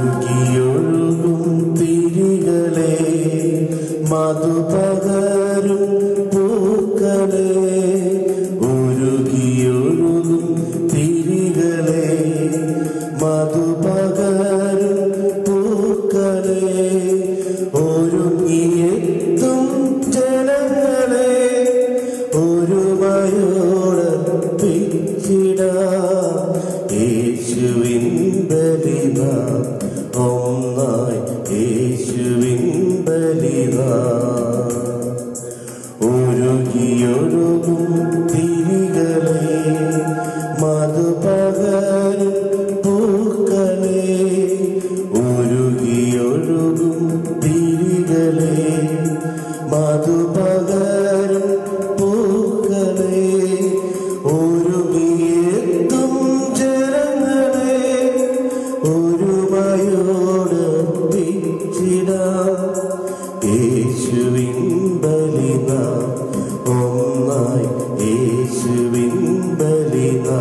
ഒഴുകിയൊഴുകും തിരികളെ മധുപകരും പൂക്കളെ ഒഴുകിയൊഴുകും തിരികളെ മധുപകരും പൂക്കളെ ഒരുങ്ങിയെത്തും ജനങ്ങളെ ഒരുമയോടപ്പിച്ചിടാം യേശുവിൻ ബലിത ഒന്നായി യേശുവിൻ ബലിത ഒഴുകിയൊഴുകും തിരികളെ മധുപകരും പൂക്കളെ ഒഴുകിയൊഴുകും തിരികളെ മധുപകരും പൂക്കളെ ഒരുങ്ങിയെത്തും ജനങ്ങളെ ഒരുമയോട് പിച്ചിടാം യേശുവിൻ ബലിത ഒന്നായി യേശുവിൻ ബലിത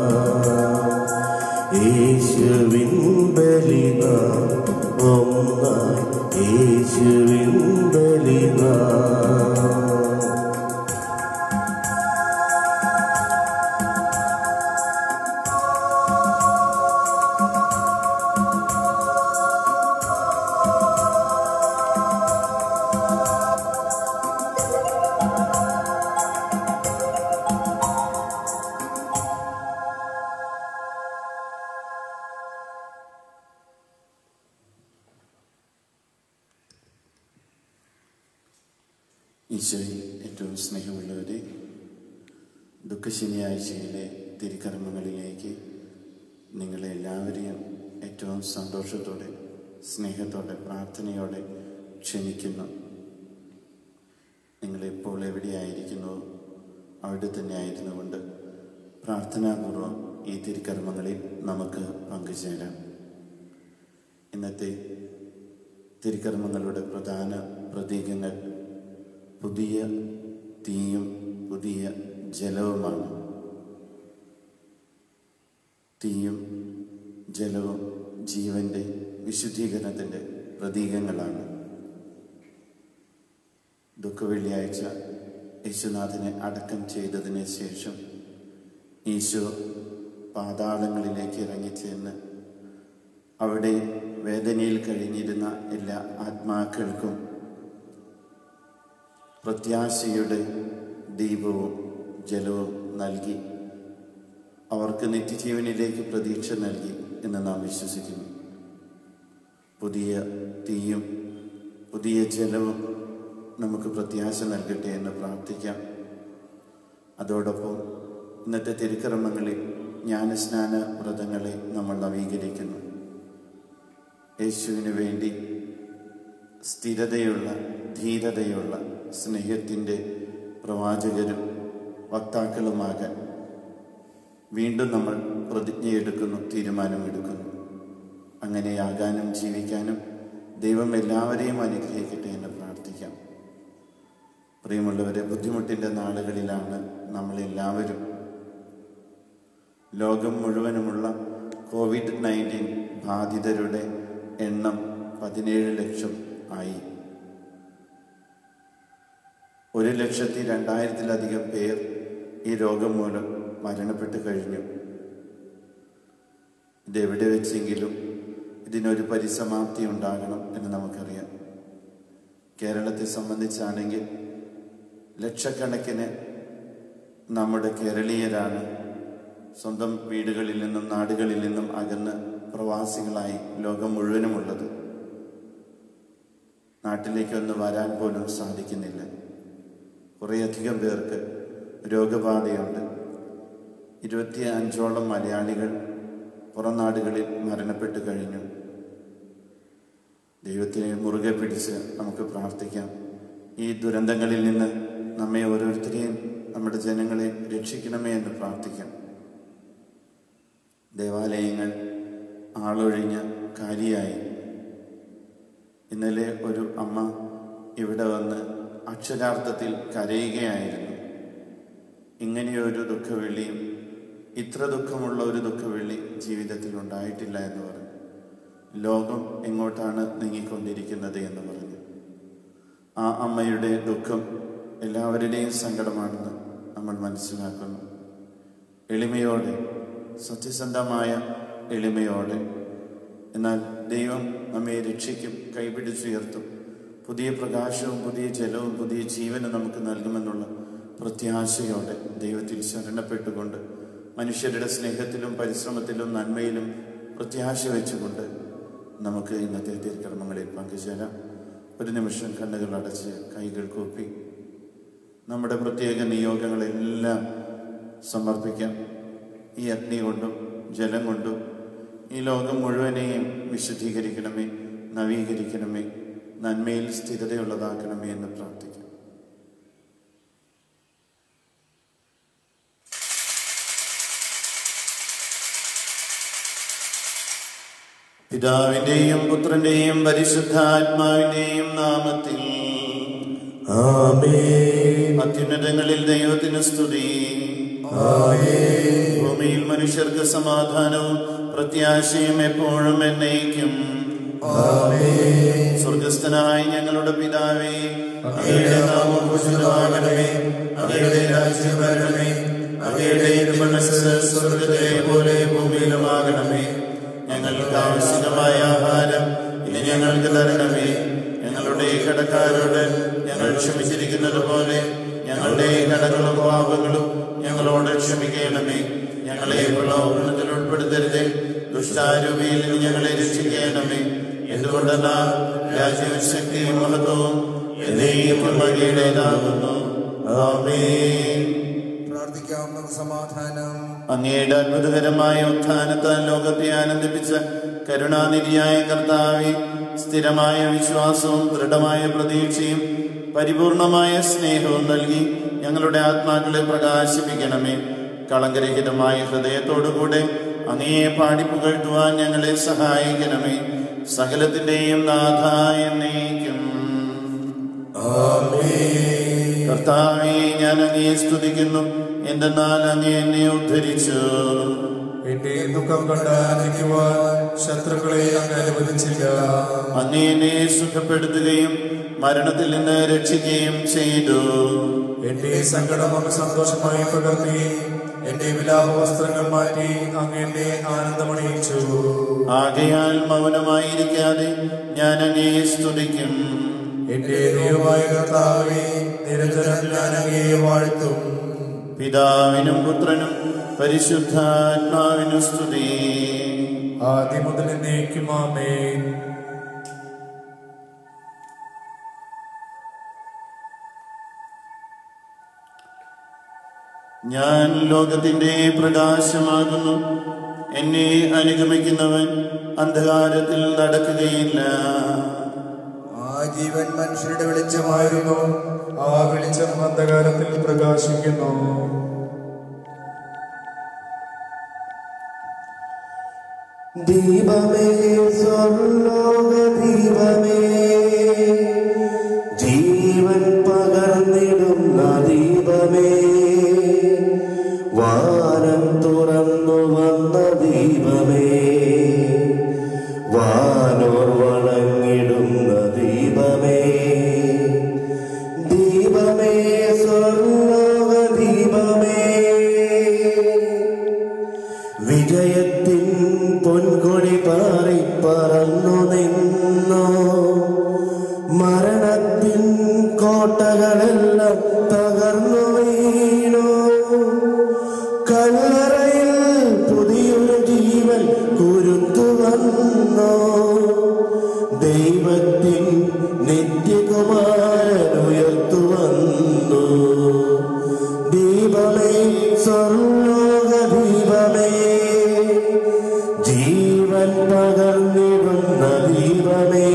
യേശുവിൻ ബലിത ഒന്നായി യേശുവിൻ ബലിത ഈശോയിൽ ഏറ്റവും സ്നേഹമുള്ളവരെ ദുഃഖശനിയാഴ്ചയിലെ തിരുക്കർമ്മങ്ങളിലേക്ക് നിങ്ങളെ എല്ലാവരെയും ഏറ്റവും സന്തോഷത്തോടെ സ്നേഹത്തോടെ പ്രാർത്ഥനയോടെ ക്ഷണിക്കുന്നു നിങ്ങളെപ്പോൾ എവിടെയായിരിക്കുന്നു അവിടെ തന്നെ ആയിരുന്നുകൊണ്ട് പ്രാർത്ഥനാപൂർവം ഈ തിരുക്കർമ്മങ്ങളിൽ നമുക്ക് പങ്കുചേരാം ഇന്നത്തെ തിരുക്കർമ്മങ്ങളുടെ പ്രധാന പ്രതീകങ്ങൾ പുതിയ തീയും പുതിയ ജലവുമാണ് തീയും ജലവും ജീവന്റെ വിശുദ്ധീകരണത്തിൻ്റെ പ്രതീകങ്ങളാണ് ദുഃഖവെള്ളിയാഴ്ച യേശുനാഥനെ അടക്കം ചെയ്തതിന് ശേഷം ഈശോ പാതാളങ്ങളിലേക്ക് ഇറങ്ങിച്ചെന്ന് അവിടെ വേദനയിൽ കഴിഞ്ഞിരുന്ന എല്ലാ ആത്മാക്കൾക്കും പ്രത്യാശയുടെ ദീപവും ജലവും നൽകി അവർക്ക് നിത്യജീവനിലേക്ക് പ്രതീക്ഷ നൽകി എന്ന് നാം വിശ്വസിക്കുന്നു പുതിയ തീയും പുതിയ ജലവും നമുക്ക് പ്രത്യാശ നൽകട്ടെ എന്ന് പ്രാർത്ഥിക്കാം അതോടൊപ്പം ഇന്നത്തെ തിരുക്കർമ്മങ്ങളിൽ ജ്ഞാനസ്നാന വ്രതങ്ങളെ നമ്മൾ നവീകരിക്കുന്നു യേശുവിന് വേണ്ടി സ്ഥിരതയുള്ള ധീരതയുള്ള സ്നേഹത്തിൻ്റെ പ്രവാചകരും വക്താക്കളുമാകാൻ വീണ്ടും നമ്മൾ പ്രതിജ്ഞയെടുക്കുന്നു തീരുമാനമെടുക്കുന്നു അങ്ങനെയാകാനും ജീവിക്കാനും ദൈവം എല്ലാവരെയും അനുഗ്രഹിക്കട്ടെ എന്ന് പ്രാർത്ഥിക്കാം പ്രിയമുള്ളവരെ ബുദ്ധിമുട്ടിൻ്റെ നാളുകളിലാണ് നമ്മളെല്ലാവരും ലോകം മുഴുവനുമുള്ള കോവിഡ് നയൻറ്റീൻ ബാധിതരുടെ എണ്ണം പതിനേഴ് ലക്ഷം ആയി ഒരു ലക്ഷത്തി രണ്ടായിരത്തിലധികം പേർ ഈ രോഗം മൂലം മരണപ്പെട്ട് കഴിഞ്ഞു ഇതെവിടെ വെച്ചെങ്കിലും ഇതിനൊരു പരിസമാപ്തി ഉണ്ടാകണം എന്ന് നമുക്കറിയാം കേരളത്തെ സംബന്ധിച്ചാണെങ്കിൽ ലക്ഷക്കണക്കിന് നമ്മുടെ കേരളീയരാണ് സ്വന്തം വീടുകളിൽ നിന്നും നാടുകളിൽ നിന്നും അകന്ന് പ്രവാസികളായി ലോകം മുഴുവനുമുള്ളത് നാട്ടിലേക്കൊന്ന് വരാൻ പോലും സാധിക്കുന്നില്ല കുറേയധികം പേർക്ക് രോഗബാധയുണ്ട് ഇരുപത്തി അഞ്ചോളം മലയാളികൾ പുറം നാടുകളിൽ മരണപ്പെട്ടു കഴിഞ്ഞു ദൈവത്തിനെ മുറുകെ പിടിച്ച് നമുക്ക് പ്രാർത്ഥിക്കാം ഈ ദുരന്തങ്ങളിൽ നിന്ന് നമ്മെ ഓരോരുത്തരെയും നമ്മുടെ ജനങ്ങളെ രക്ഷിക്കണമേ എന്ന് പ്രാർത്ഥിക്കാം ദേവാലയങ്ങൾ ആളൊഴിഞ്ഞ കാലിയായി ഇന്നലെ ഒരു അമ്മ ഇവിടെ വന്ന് അക്ഷരാർത്ഥത്തിൽ കരയുകയായിരുന്നു ഇങ്ങനെയൊരു ദുഃഖവെള്ളിയും ഇത്ര ദുഃഖമുള്ള ഒരു ദുഃഖവെള്ളി ജീവിതത്തിൽ ഉണ്ടായിട്ടില്ല എന്ന് പറഞ്ഞു ലോകം എങ്ങോട്ടാണ് നീങ്ങിക്കൊണ്ടിരിക്കുന്നത് എന്ന് പറഞ്ഞു ആ അമ്മയുടെ ദുഃഖം എല്ലാവരുടെയും സങ്കടമാണെന്ന് നമ്മൾ മനസ്സിലാക്കുന്നു എളിമയോടെ സത്യസന്ധമായ എളിമയോടെ എന്നാൽ ദൈവം നമ്മെ രക്ഷിക്കും കൈപിടിച്ചുയർത്തും പുതിയ പ്രകാശവും പുതിയ ജലവും പുതിയ ജീവനും നമുക്ക് നൽകുമെന്നുള്ള പ്രത്യാശയോടെ ദൈവത്തിൽ ശരണപ്പെട്ടുകൊണ്ട് മനുഷ്യരുടെ സ്നേഹത്തിലും പരിശ്രമത്തിലും നന്മയിലും പ്രത്യാശ വെച്ചുകൊണ്ട് നമുക്ക് ഇന്നത്തെ തീർക്കർമ്മങ്ങളിൽ പങ്കുചേരാം ഒരു നിമിഷം കണ്ണുകൾ അടച്ച് കൈകൾ കൂപ്പി നമ്മുടെ പ്രത്യേക നിയോഗങ്ങളെല്ലാം സമർപ്പിക്കാം ഈ അഗ്നി കൊണ്ടും ജലം കൊണ്ടും ഈ ലോകം മുഴുവനെയും വിശുദ്ധീകരിക്കണമേ നവീകരിക്കണമേ നന്മയിൽ സ്ഥിരതയുള്ളതാക്കണമേ എന്ന് പ്രാർത്ഥിക്കാം പിതാവിന്റെയും പുത്രന്റെയും പരിശുദ്ധാത്മാവിന്റെയും നാമത്തിൽ ആമേൻ അത്യുന്നതങ്ങളിൽ ദൈവത്തിന് സ്തുതി ഭൂമിയിൽ മനുഷ്യർക്ക് സമാധാനവും പ്രത്യാശയും എപ്പോഴും എന്നേക്കും സ്വർഗസ്ഥനായ ഞങ്ങളുടെ പിതാവേ അങ്ങയുടെ നാമം പൂജിതമാകണമേ അങ്ങയുടെ രാജ്യം വരണമേ അങ്ങയുടെ മനസ്സ് സ്വർഗത്തിലെ പോലെ ഭൂമിയിലുമാകണമേ ഞങ്ങൾക്ക് ആവശ്യമായ ആഹാരം ഇനി ഞങ്ങൾക്ക് തരണമേ ഞങ്ങളുടെ കടക്കാരോട് ഞങ്ങൾ ക്ഷമിച്ചിരിക്കുന്നത് പോലെ ഞങ്ങളുടെ കടകളും പാപങ്ങളും ഞങ്ങളോട് ക്ഷമിക്കണമേ ഞങ്ങളെ പ്രലോഭനത്തിൽ ഉൾപ്പെടുത്തരുതേ ദുഷ്ടാരൂപിയിൽ നിന്ന് ഞങ്ങളെ രക്ഷിക്കണമേ എന്തുകൊണ്ടെന്നാൽ രാജ്യവും ശക്തിയും മഹത്വവും എന്നേക്കും അങ്ങയുടേതാകുന്നു ആമേൻ പ്രാർത്ഥിക്കാം നമുക്ക് സമാധാനം അങ്ങയുടെ അത്ഭുതകരമായ ഉത്ഥാനത്താൽ ലോകത്തെ ആനന്ദിപ്പിച്ച കരുണാനിധിയായ കർത്താവെ സ്ഥിരമായ വിശ്വാസവും ദൃഢമായ പ്രതീക്ഷയും പരിപൂർണമായ സ്നേഹവും നൽകി ഞങ്ങളുടെ ആത്മാക്കളെ പ്രകാശിപ്പിക്കണമേ കളങ്കരഹിതമായ ഹൃദയത്തോടുകൂടെ അങ്ങയെ പാടിപ്പുകഴ്ത്തുവാൻ ഞങ്ങളെ സഹായിക്കണമേ സകലത്തിന്റെയും നാഥായ എന്നേക്കും കർത്താവെ ഞാൻ അങ്ങയെ സ്തുതിക്കുന്നു എന്തെന്നാൽ അങ്ങ് എന്നെ ഉദ്ധരിച്ചു എന്റെ ദുഃഖം കണ്ട് ആനന്ദിക്കുവാൻ ശത്രുക്കളെ അങ്ങ് അനുവദിച്ചില്ല അങ്ങ് എന്നെ സുഖപ്പെടുത്തുകയും മരണത്തിൽ നിന്ന് രക്ഷിക്കുകയും ചെയ്തു എന്റെ സങ്കടം അങ്ങ് സന്തോഷമായി പകർത്തി എന്റെ വിലാപ വസ്ത്രങ്ങൾ മാറ്റി അങ്ങ് എന്നെ ആനന്ദമണിയിച്ചു ആകയാൽ മൗനമായിരിക്കാതെ ഞാൻ അങ്ങയെ സ്തുതിക്കും എന്റെ ദൈവമായ കർത്താവെ നിരന്തരം ഞാൻ അങ്ങയെ വാഴ്ത്തും പിതാവിനും പുത്രനും പരിശുദ്ധാത്മാവിനും സ്തുതി ആദ്യം മുതൽ എന്നേക്കും ആമേൻ ഞാൻ ലോകത്തിന്റെ പ്രകാശമാകുന്നു എന്നെ അനുഗമിക്കുന്നവൻ അന്ധകാരത്തിൽ നടക്കുകയില്ല ആ ജീവൻ മനുഷ്യരുടെ വെളിച്ചമായിരുന്നു ആ വെളിച്ചം അന്ധകാരത്തിൽ പ്രകാശിക്കുന്നു ദീപമേ സ്വർലോക ദീപമേ ജീവൻ പകർന്നിടുന്ന ദീപമേ വാനം തുറന്നു വന്ന ദീപമേ വാനോർ വണങ്ങിടുന്ന ദീപമേ ദീപമേ സ്വർലോക ദീപമേ വിജയത്തിൻ പൊൻകൊടി പാറി പറന്നു നിന്നു മരണത്തിൻ കോട്ടകളെല്ലാം തകർന്നു വീണു കല്ലറയിൽ പുതിയൊരു ജീവൻ കുരുത്തു വന്നു ദൈവത്തിൻ നിത്യകുമാരൻ ഉയർത്തു വന്നു ദീപമേ സ്വർലോക ദീപമേ ജീവൻ പകർന്നിടുന്ന ദീപമേ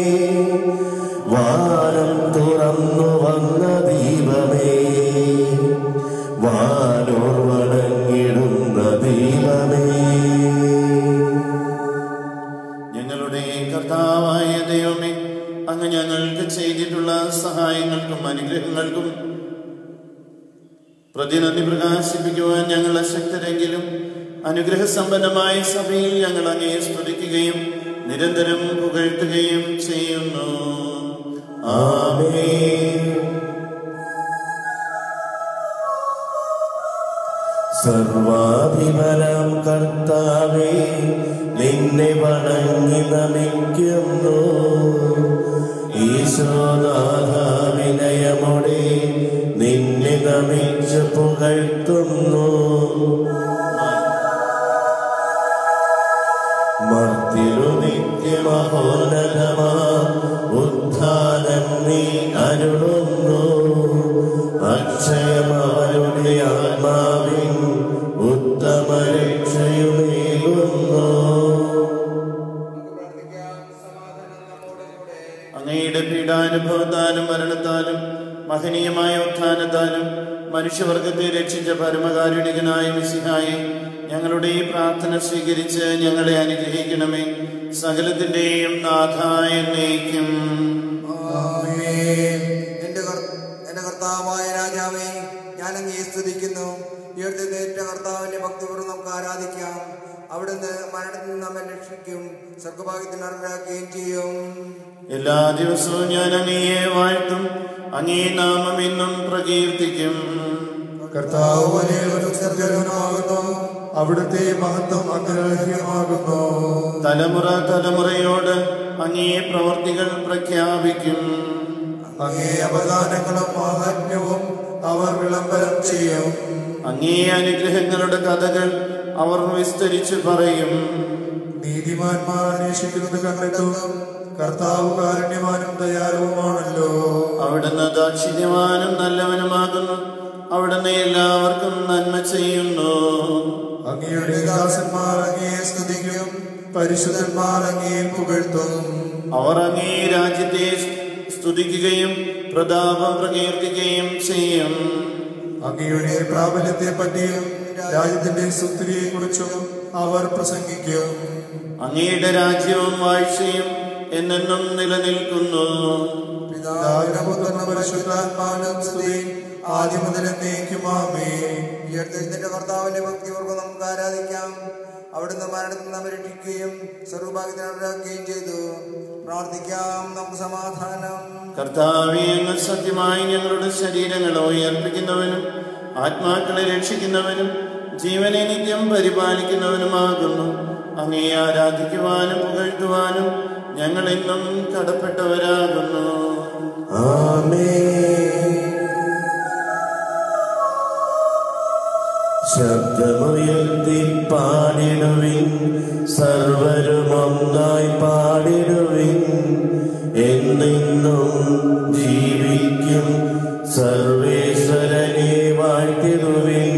വാനം തുറന്നു വന്ന ദീപമേ വാനോർ വണങ്ങിടുന്ന ദീപമേ ഞങ്ങളുടെ കർത്താവായ ദൈവമേ അങ്ങ് ഞങ്ങൾക്ക് ചെയ്തിട്ടുള്ള സഹായങ്ങൾക്കും അനുഗ്രഹങ്ങൾക്കും പ്രതിനന്ദി പ്രകാശിപ്പിക്കുവാൻ ഞങ്ങൾ അശക്തരെങ്കിലും അനുഗ്രഹസമ്പന്നമായ സഭയിൽ ഞങ്ങൾ അങ്ങയെ സ്തുതിക്കുകയും നിരന്തരം പുകഴ്ത്തുകയും ചെയ്യുന്നു ആമേൻ സർവാധിപനം കർത്താവേ നിന്നെ വണങ്ങി നമിക്കുന്നു ഈശോനാഥ വിനയമോടെ നിന്നെ നമിച്ചു പുകഴ്ത്തുന്നു മർത്തിരു നിത്യമഹോന്നതമാ ഉത്ഥാനം നീ അരുളുന്നു അക്ഷയമവരുടെ ആത്മാവിൻ ഉത്തമ രക്ഷയുമേകുന്നു അങ്ങയുടെ പീഡാനുഭവത്താലും മരണത്താലും മഹനീയമായ ഉത്ഥാനത്താലും മനുഷ്യവർഗത്തെ രക്ഷിച്ച പരമകാരുണികനായ മിസിഹായി ഞങ്ങളുടെ ഈ പ്രാർത്ഥന സ്വീകരിച്ച് ഞങ്ങളെ അനുഗ്രഹിക്കണമേ സകലത്തിന്റെയും നാഥായ നയിക്കും ആമേൻ. എന്റെ കർ- എന്റെ കർത്താവായ രാജാവേ ഞാൻ അങ്ങേ സ്തുതിക്കുന്നു ഉയർത്തുന്നേറ്റ കർത്താവിന്റെ ഭക്തിപൂർവ്വം നമുക്ക് ആരാധിക്കാം അവിടുന്ന് മരണത്തിൽ നിന്ന് നമ്മെ രക്ഷിക്കും സ്വർഗഭാഗ്യത്തിന് അർഹരാക്കുകയും ചെയ്യും എല്ലാ ദിവസവും ഞാൻ അങ്ങയെ വാഴ്ത്തും അങ്ങേ നാമം എന്നും പ്രകീർത്തിക്കും കർത്താവ് വലിയവനും സർജനമാകുന്നു അവിടുത്തെ മഹത്വം അഗ്രഹ്യമാകുന്നു തലമുറ തലമുറയോട് അങ്ങേ പ്രവർത്തികൾ പ്രഖ്യാപിക്കും അങ്ങേ അവദാനങ്ങളും മാഹാത്മ്യവും അവർ വിളംബരം ചെയ്യും അങ്ങേ അനുഗ്രഹങ്ങളുടെ കഥകൾ അവർ വിസ്തരിച്ച് പറയും നീതിമാന്മാർ അന്വേഷിക്കുന്നത് കണ്ടെത്തും കർത്താവ് കാരുണ്യവാനും ദയാലുവുമാണല്ലോ അവിടുന്ന് ദാക്ഷിണ്യവാനും നല്ലവനുമാകുന്നു അവിടുന്ന് എല്ലാവർക്കും നന്മ ചെയ്യുന്നു അങ്ങയുടെ ദാസന്മാർ അങ്ങയെ സ്തുതിക്കും പരിശുദ്ധന്മാർ അങ്ങയെ പുകഴ്ത്തും അവർ അങ്ങേ രാജ്യത്തെ സ്തുതിക്കുകയും പ്രതാപം പ്രകീർത്തിക്കുകയും ചെയ്യും അങ്ങയുടെ പ്രാബല്യത്തെ പറ്റിയും രാജ്യത്തിന്റെ സുസ്ഥിതിയെ കുറിച്ചും അവർ പ്രസംഗിക്കും അങ്ങയുടെ രാജ്യവും വാഴ്ചയും എന്നെന്നും നിലനിൽക്കുന്നു പിതാവിനും പരിശുദ്ധാത്മാനും സ്തുതി ആദ്യം മുതൽ എന്നേക്കുമാമേ ഉയർത്തുന്നേറ്റ കർത്താവിന്റെ ഭക്തിപൂർവ്വം നമുക്ക് ആരാധിക്കാം അവിടുന്ന് മരണത്തിൽ നിന്ന് നമ്മെ രക്ഷിക്കുകയും സ്വർഗഭാഗ്യത്തിന് അർഹരാക്കുകയും ചെയ്തു പ്രാർത്ഥിക്കാം നമുക്ക് സമാധാനം കർത്താവെ അങ്ങ് സത്യമായി ഞങ്ങളുടെ ശരീരങ്ങളെ ഉയർപ്പിക്കുന്നവനും ആത്മാക്കളെ രക്ഷിക്കുന്നവനും ജീവനെ നിത്യം പരിപാലിക്കുന്നവനുമാകുന്നു അങ്ങേ ആരാധിക്കുവാനും പുകഴ്ത്തുവാനും ഞങ്ങൾ ഇന്നും കടപ്പെട്ടവരാകുന്നു ആമേൻ ശബ്ദമുയർത്തി പാടിടുവിൻ സർവരും ഒന്നായി പാടിടുവിൻ എന്നെന്നും ജീവിക്കും സർവേശ്വരനെ വാഴ്ത്തിടുവിൻ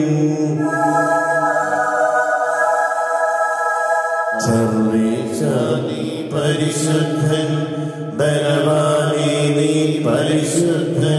സർവേശാനി പരിശുദ്ധൻ ബലവാനേ നീ പരിശുദ്ധൻ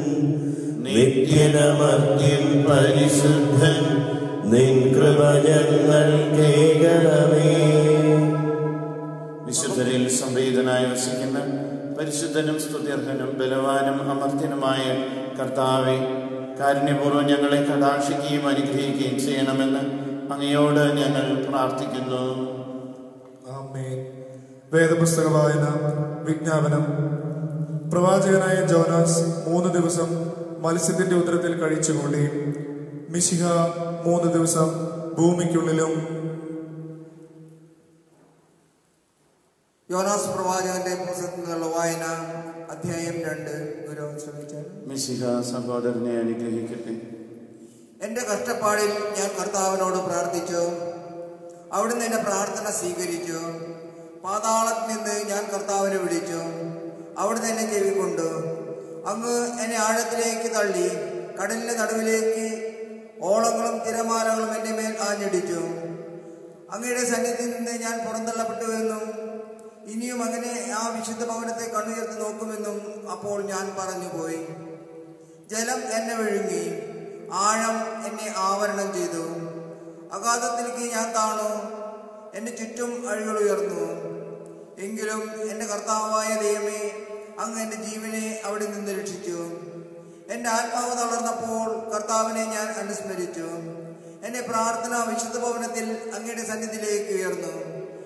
നിത്യനമർത്യൻ പരിശുദ്ധൻ നിൻ കൃപ ഞങ്ങൾ കേൾക്കണമേ വിശുദ്ധരിൽ സംവേദനായി വസിക്കുന്ന പരിശുദ്ധനും സ്തുത്യർഹനും ബലവാനും അമർത്യനുമായ കർത്താവെ കാരുണ്യപൂർവ്വം ഞങ്ങളെ കടാക്ഷിക്കുകയും അനുഗ്രഹിക്കുകയും ചെയ്യണമെന്ന് അങ്ങയോട് ഞങ്ങൾ പ്രാർത്ഥിക്കുന്നു ആമേൻ വേദപുസ്തക വായന വിജ്ഞാപനം പ്രവാചകനായ ജോനാസ് മൂന്ന് ദിവസം മത്സ്യത്തിന്റെ ഉദരത്തിൽ കഴിച്ചുകൂടി മിശിഹ മൂന്ന് ദിവസം ഭൂമിക്കുള്ളിലും യോനാസ് പ്രവാചകന്റെ പുസ്തകത്തിൽ നിന്നുള്ള വായന അധ്യായം രണ്ട് ഗുരു ശ്രമിച്ചാൽ മിശിഹ സഹോദരനെ അനുഗ്രഹിക്കട്ടെ എന്റെ കഷ്ടപ്പാടിൽ ഞാൻ കർത്താവിനോട് പ്രാർത്ഥിച്ചു അവിടുന്ന് എന്റെ പ്രാർത്ഥന സ്വീകരിച്ചു പാതാളത്തിൽ നിന്ന് ഞാൻ കർത്താവിനെ വിളിച്ചു അവിടുന്ന് എന്നെ ചെവിക്കൊണ്ടു അങ്ങ് എന്നെ ആഴത്തിലേക്ക് തള്ളി കടലിന്റെ നടുവിലേക്ക് ഓളങ്ങളും തിരമാലകളും എൻ്റെ മേൽ ആഞ്ഞടിച്ചു അങ്ങയുടെ സന്നിധിയിൽ നിന്ന് ഞാൻ പുറന്തള്ളപ്പെട്ടുവെന്നും ഇനിയും അങ്ങനെ ആ വിശുദ്ധ ഭവനത്തെ കണ്ണുയർത്തി നോക്കുമെന്നും അപ്പോൾ ഞാൻ പറഞ്ഞുപോയി ജലം എന്നെ വിഴുങ്ങി ആഴം എന്നെ ആവരണം ചെയ്തു അഗാധത്തിലേക്ക് ഞാൻ താണു എന്റെ ചുറ്റും അഴികൾ ഉയർന്നു എങ്കിലും എന്റെ കർത്താവായ ദൈവമേ അങ്ങ് എന്റെ ജീവനെ അവിടെ നിന്ന് രക്ഷിച്ചു എന്റെ ആത്മാവ് തളർന്നപ്പോൾ കർത്താവിനെ ഞാൻ അനുസ്മരിച്ചു എന്റെ പ്രാർത്ഥന വിശുദ്ധ ഭവനത്തിൽ അങ്ങയുടെ സന്നിധിയിലേക്ക് ഉയർന്നു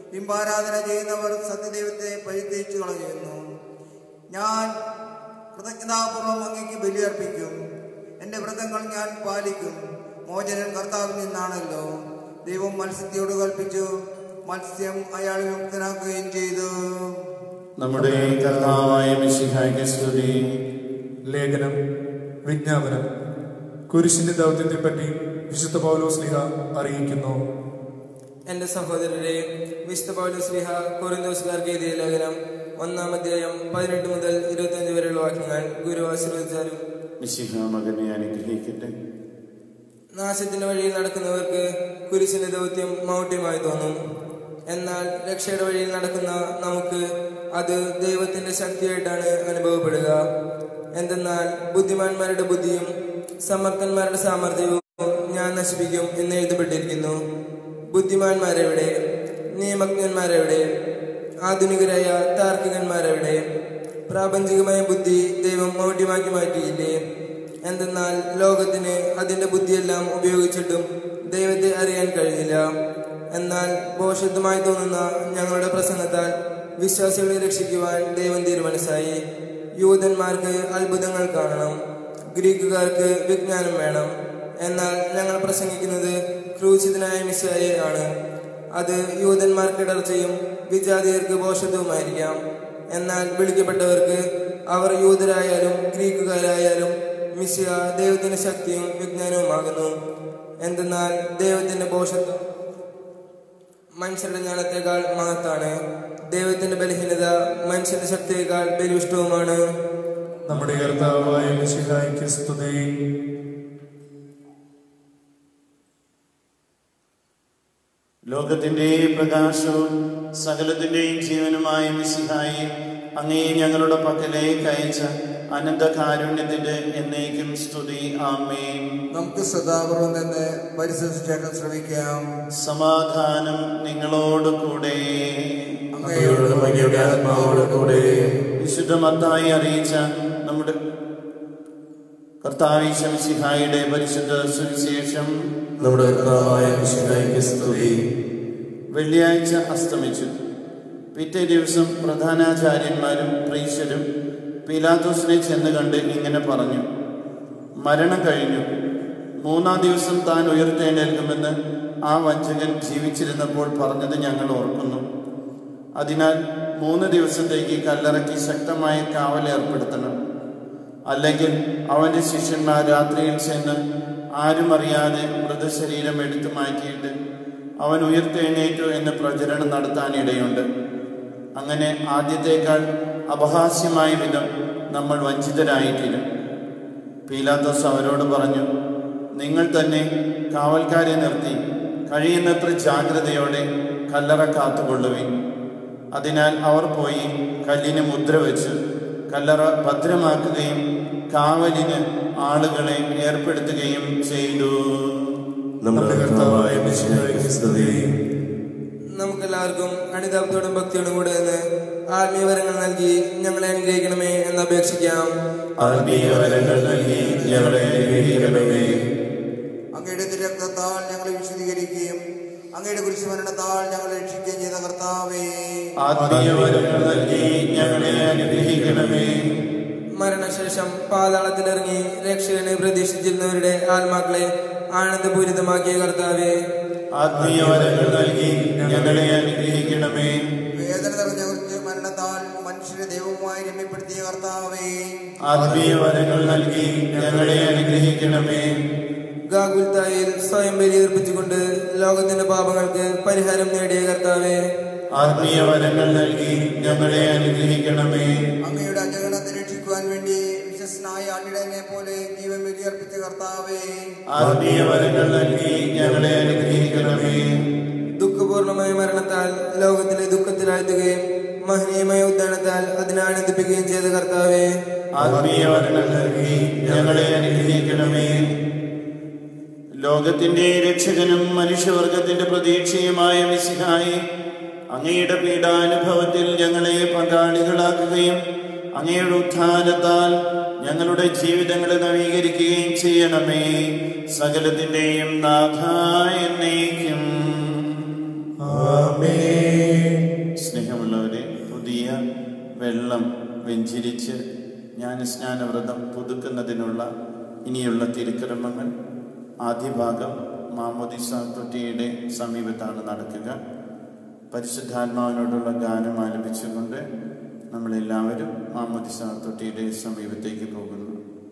ബിംബാരാധന ചെയ്യുന്നവർ സത്യദൈവത്തെ പരിത്യജിച്ചു കളയുന്നു ഞാൻ കൃതജ്ഞതാപൂർവം അങ്ങേക്ക് ബലിയർപ്പിക്കും എൻ്റെ വ്രതങ്ങൾ ഞാൻ പാലിക്കും മോചനൻ കർത്താവിൽ നിന്നാണല്ലോ ദൈവം മത്സ്യത്തോട് കൽപ്പിച്ചു മത്സ്യം അയാൾ മുക്തനാക്കുകയും ചെയ്തു നമ്മുടെ കർത്താവായ മിശിഹായ്ക്ക് സ്തുതി ലേഖനം വിജ്ഞാപനം കുരിശിന്റെ ദൗത്യത്തെപ്പറ്റി വിശുദ്ധ പൗലോസ്ലിഹ അറിയിക്കുന്നു എന്റെ സഹോദരരെ വിശുദ്ധ പൗലോസ് സ്ലിഹ കൊറിന്തോസുകാർക്ക് എഴുതിയ ലേഖനം ഒന്നാം അധ്യായം പതിനെട്ട് മുതൽ ഇരുപത്തിയഞ്ച് വരെയുള്ള വാക്യങ്ങൾ ഗുരു ആശീർവദിച്ചാലും മിശിഹ മകനെ അനുഗ്രഹിക്കട്ടെ നാശത്തിന്റെ വഴിയിൽ നടക്കുന്നവർക്ക് കുരിശിന്റെ ദൗത്യം മൗഢ്യമായി തോന്നും എന്നാൽ രക്ഷയുടെ വഴിയിൽ നടക്കുന്ന നമുക്ക് അത് ദൈവത്തിന്റെ ശക്തിയായിട്ടാണ് അനുഭവപ്പെടുക എന്തെന്നാൽ ബുദ്ധിമാന്മാരുടെ ബുദ്ധിയും സമർത്ഥന്മാരുടെ സാമർഥ്യവും ഞാൻ നശിപ്പിക്കും എന്ന് എഴുതപ്പെട്ടിരിക്കുന്നു ബുദ്ധിമാന്മാരെവിടെ നിയമജ്ഞന്മാരെവിടെ ആധുനികരായ താർക്കികന്മാരെവിടെ പ്രാപഞ്ചികമായ ബുദ്ധി ദൈവം മൗഢ്യമാക്കി മാറ്റിയില്ലേ എന്തെന്നാൽ ലോകത്തിന് അതിന്റെ ബുദ്ധിയെല്ലാം ഉപയോഗിച്ചിട്ടും ദൈവത്തെ അറിയാൻ കഴിഞ്ഞില്ല എന്നാൽ ഭോഷത്വമായി തോന്നുന്ന ഞങ്ങളുടെ പ്രസംഗത്താൽ വിശ്വാസികളെ രക്ഷിക്കുവാൻ ദൈവം തീരുമാനിച്ചായി യൂതന്മാർക്ക് അത്ഭുതങ്ങൾ കാണണം ഗ്രീക്കുകാർക്ക് വിജ്ഞാനം വേണം എന്നാൽ ഞങ്ങൾ പ്രസംഗിക്കുന്നത് ക്രൂശിതനായ മിസ്സായെ ആണ് അത് യൂതന്മാർക്ക് ഇടർച്ചയും വിജാതിയർക്ക് ഭോഷത്വവുമായിരിക്കാം എന്നാൽ വിളിക്കപ്പെട്ടവർക്ക് അവർ യൂതരായാലും ഗ്രീക്കുകാരായാലും മിശിയ ദൈവത്തിന്റെ ശക്തിയും വിജ്ഞാനവുമാകുന്നു എന്തെന്നാൽ ദൈവത്തിന്റെ ഭോഷത്വം മനുഷ്യരുടെ ജ്ഞാനത്തെക്കാൾ മഹത്താണ് ദൈവത്തിന്റെ ബലഹീനത മനുഷ്യന്റെ ശക്തിയേക്കാൾ ബലിഷ്ടവുമാണ് നമ്മുടെ കർത്താവായ മിശിഹായ്ക്ക് സ്തുതി ലോകത്തിന്റെ പ്രകാശവും സകലത്തിന്റെയും ജീവനുമായ മിശിഹായി അങ്ങേ ഞങ്ങളുടെ പക്കലേക്ക് അയച്ച അനന്തകാരുണ്യത്തിന്റെ എന്നേക്കും സ്തുതി ആമേൻ നമുക്ക് സദാപൂർവം നിന്ന് പരിശോധിച്ചേക്കാൻ ശ്രമിക്കാം സമാധാനം നിങ്ങളോട് കൂടെ അങ്ങയോടും അങ്ങയുടെ ആത്മാവോട് കൂടെ വിശുദ്ധമത്തായി അറിയിച്ച നമ്മുടെ കർത്താവീശ മിശിഹായുടെ പരിശുദ്ധ സുവിശേഷം നമ്മുടെ കർത്താവായ മിശിഹായ്ക്ക് സ്തുതി വെള്ളിയാഴ്ച അസ്തമിച്ചു പിറ്റേ ദിവസം പ്രധാനാചാര്യന്മാരും പ്രീശരും പീലാത്തോസിനെ ചെന്ന് കണ്ട് ഇങ്ങനെ പറഞ്ഞു മരണം കഴിഞ്ഞു മൂന്നാം ദിവസം താൻ ഉയർത്തെഴുന്നേൽക്കുമെന്ന് ആ വഞ്ചകൻ ജീവിച്ചിരുന്നപ്പോൾ പറഞ്ഞത് ഞങ്ങൾ ഓർക്കുന്നു അതിനാൽ മൂന്ന് ദിവസത്തേക്ക് കല്ലറയ്ക്ക് ശക്തമായ കാവൽ ഏർപ്പെടുത്തണം അല്ലെങ്കിൽ അവന്റെ ശിഷ്യന്മാർ രാത്രിയിൽ ചെന്ന് ആരും അറിയാതെ മൃതശരീരം എടുത്തു മാറ്റിയിട്ട് അവൻ ഉയർത്തെഴുന്നേറ്റു എന്ന് പ്രചരണം നടത്താനിടയുണ്ട് അങ്ങനെ ആദ്യത്തേക്കാൾ അപഹാസ്യമായ വിധം നമ്മൾ വഞ്ചിതരായിത്തീരും പീലാത്തോസ് അവരോട് പറഞ്ഞു നിങ്ങൾ തന്നെ കാവൽക്കാരെ നിർത്തി കഴിയുന്നത്ര ജാഗ്രതയോടെ കല്ലറ കാത്തുകൊള്ളുവിൻ അതിനാൽ അവർ പോയി കല്ലിന് മുദ്ര വെച്ച് കല്ലറ ഭദ്രമാക്കുകയും കാവലിന് ആളുകളെ ഏർപ്പെടുത്തുകയും ചെയ്തു നമ്മുടെ കർത്താവായ മിശിഹായ്ക്ക് സ്തുതി നമുക്കെല്ലാവർക്കും അണിതാപത്തോടും ഭക്തിയോടും കൂടെ നിന്ന് ആത്മീയവരങ്ങൾ നൽകി ഞങ്ങളെ അനുഗ്രഹിക്കണമേ എന്ന് അപേക്ഷിക്കാം ആത്മീയ വരങ്ങൾ നൽകി ഞങ്ങളെ അനുഗ്രഹിക്കണമേ അങ്ങയുടെ തിരക്തത്താൽ ഞങ്ങളെ വിശദീകരിക്കുകയും അങ്ങയുടെ കുരിശുമരണത്താൽ ഞങ്ങളെ രക്ഷിക്കുകയും ചെയ്ത കർത്താവേ ആത്മീയ വരങ്ങൾ നൽകി ഞങ്ങളെ അനുഗ്രഹിക്കണമേ മരണശേഷം പാതാളത്തിലിറങ്ങി രക്ഷകനെ പ്രതീക്ഷിച്ചിരുന്നവരുടെ ആത്മാക്കളെ ആനന്ദപൂരിതമാക്കിയ കർത്താവെ ആത്മീയ വരങ്ങൾ നൽകി ഞങ്ങളെ അനുഗ്രഹിക്കണമേ വേദന നിറഞ്ഞ കുറിച്ച് മരണത്താൽ മനുഷ്യരെ ദൈവവുമായി രമ്യപ്പെടുത്തിയ കർത്താവേ ആത്മീയ വരങ്ങൾ നൽകി ഞങ്ങളെ അനുഗ്രഹിക്കണമേ ഗാഗുൽത്തായിൽ സ്വയം ബലിയർപ്പിച്ചുകൊണ്ട് ലോകത്തിന്റെ പാപങ്ങൾക്ക് പരിഹാരം നേടിയ കർത്താവെ ആത്മീയ വരങ്ങൾ നൽകി ഞങ്ങളെ അനുഗ്രഹിക്കണമേ അങ്ങയുടെ അജഗണത്തെ രക്ഷിക്കുവാൻ വേണ്ടി വിശ്വസനായ ആട്ടിടനെ പോലെ ജീവൻ ബലിയർപ്പിച്ച കർത്താവേ ആത്മീയ വരങ്ങൾ നൽകി ഞങ്ങളെ അനുഗ്രഹിക്കണമേ ദുഃഖപൂർണമായ മരണത്താൽ ലോകത്തിലെ ദുഃഖത്തിലാഴ്ത്തുകയും മഹനീയമായ ഉദ്യാനത്താൽ അതിനെ ആനന്ദിപ്പിക്കുകയും ചെയ്ത കർത്താവെ ആത്മീയ വരങ്ങൾ നൽകി ഞങ്ങളെ അനുഗ്രഹിക്കണമേ ലോകത്തിന്റെ രക്ഷകനും മനുഷ്യവർഗത്തിന്റെ പ്രതീക്ഷയുമായ മിസിഹായി അങ്ങയുടെ പീഡാനുഭവത്തിൽ ഞങ്ങളെ പങ്കാളികളാക്കുകയും അങ്ങയുടെ ഉത്ഥാനത്താൽ ഞങ്ങളുടെ ജീവിതങ്ങളെ നവീകരിക്കുകയും ചെയ്യണമേ സകലത്തിന്റെയും നാഥ എന്നേക്കും ആമേൻ സ്നേഹമുള്ളവരെ പുതിയ വെള്ളം വെഞ്ചിരിച്ച് ജ്ഞാനസ്നാനവ്രതം പുതുക്കുന്നതിനുള്ള ഇനിയുള്ള തിരുക്രമങ്ങൾ ആദ്യ ഭാഗം മാമോദിസ തൊട്ടിയുടെ സമീപത്താണ് നടക്കുക പരിശുദ്ധാത്മാവിനോടുള്ള ഗാനം ആലപിച്ചുകൊണ്ട് നമ്മളെല്ലാവരും മാമോദിസ തൊട്ടിയുടെ സമീപത്തേക്ക് പോകുന്നു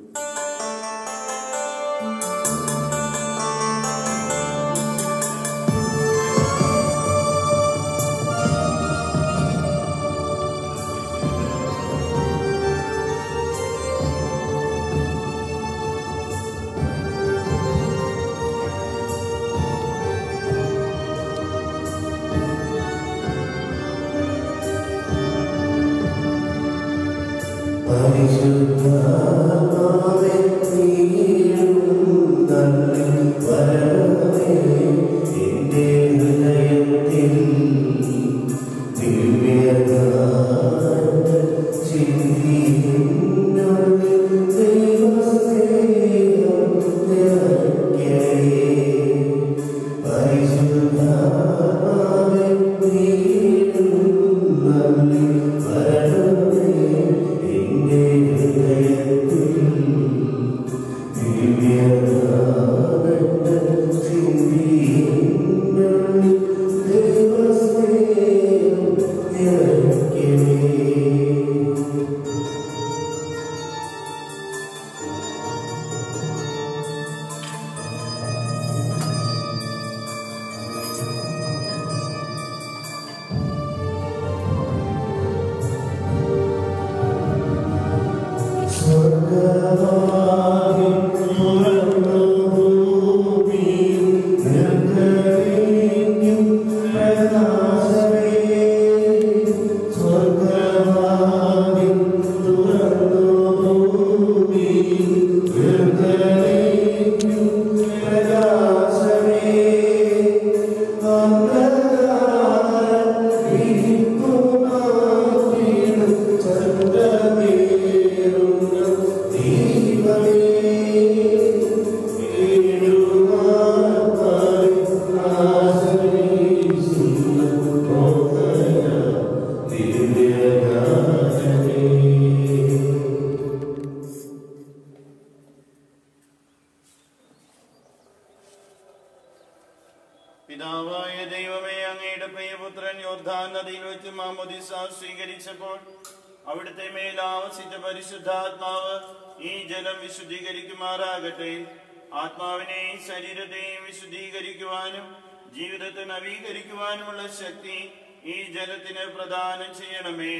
പിതാവായ ദൈവമേ അങ്ങയുടെ പ്രിയപുത്രൻ യോർധാൻ നദിയിൽ വെച്ച് മാമോദിസ സ്വീകരിച്ചപ്പോൾ അവിടുത്തെ മേൽ ആവസിച്ച പരിശുദ്ധാത്മാവ് ഈ ജലം വിശുദ്ധീകരിക്കുമാറാകട്ടെ ആത്മാവിനെയും ശരീരത്തെയും വിശുദ്ധീകരിക്കുവാനും ജീവിതത്തെ നവീകരിക്കുവാനുമുള്ള ശക്തി ഈ ജലത്തിന് പ്രദാനം ചെയ്യണമേ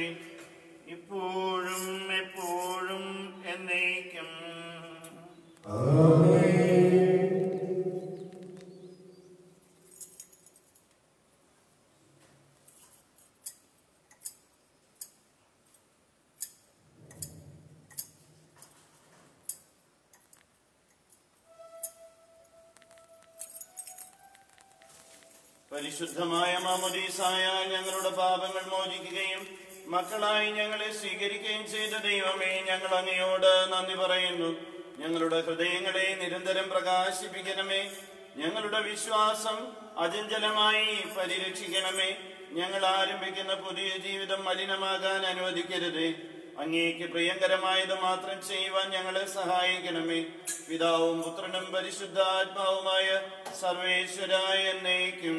ഇപ്പോഴും എപ്പോഴും എന്നേക്കും പരിശുദ്ധമായ മാമോദീസായ ഞങ്ങളുടെ പാപങ്ങൾ മോചിക്കുകയും മക്കളായി ഞങ്ങളെ സ്വീകരിക്കുകയും ചെയ്ത ദൈവമേ ഞങ്ങൾ അങ്ങയോട് നന്ദി പറയുന്നു ഞങ്ങളുടെ ഹൃദയങ്ങളെ നിരന്തരം പ്രകാശിപ്പിക്കണമേ ഞങ്ങളുടെ വിശ്വാസം അചഞ്ചലമായി പരിരക്ഷിക്കണമേ ഞങ്ങൾ ആരംഭിക്കുന്ന പുതിയ ജീവിതം മലിനമാകാൻ അനുവദിക്കരുതേ അങ്ങേക്ക് പ്രിയങ്കരമായത് മാത്രം ചെയ്യുവാൻ ഞങ്ങളെ സഹായിക്കണമേ പിതാവും പുത്രനും പരിശുദ്ധാത്മാവുമായ സർവേശ്വരായ എന്നേക്കും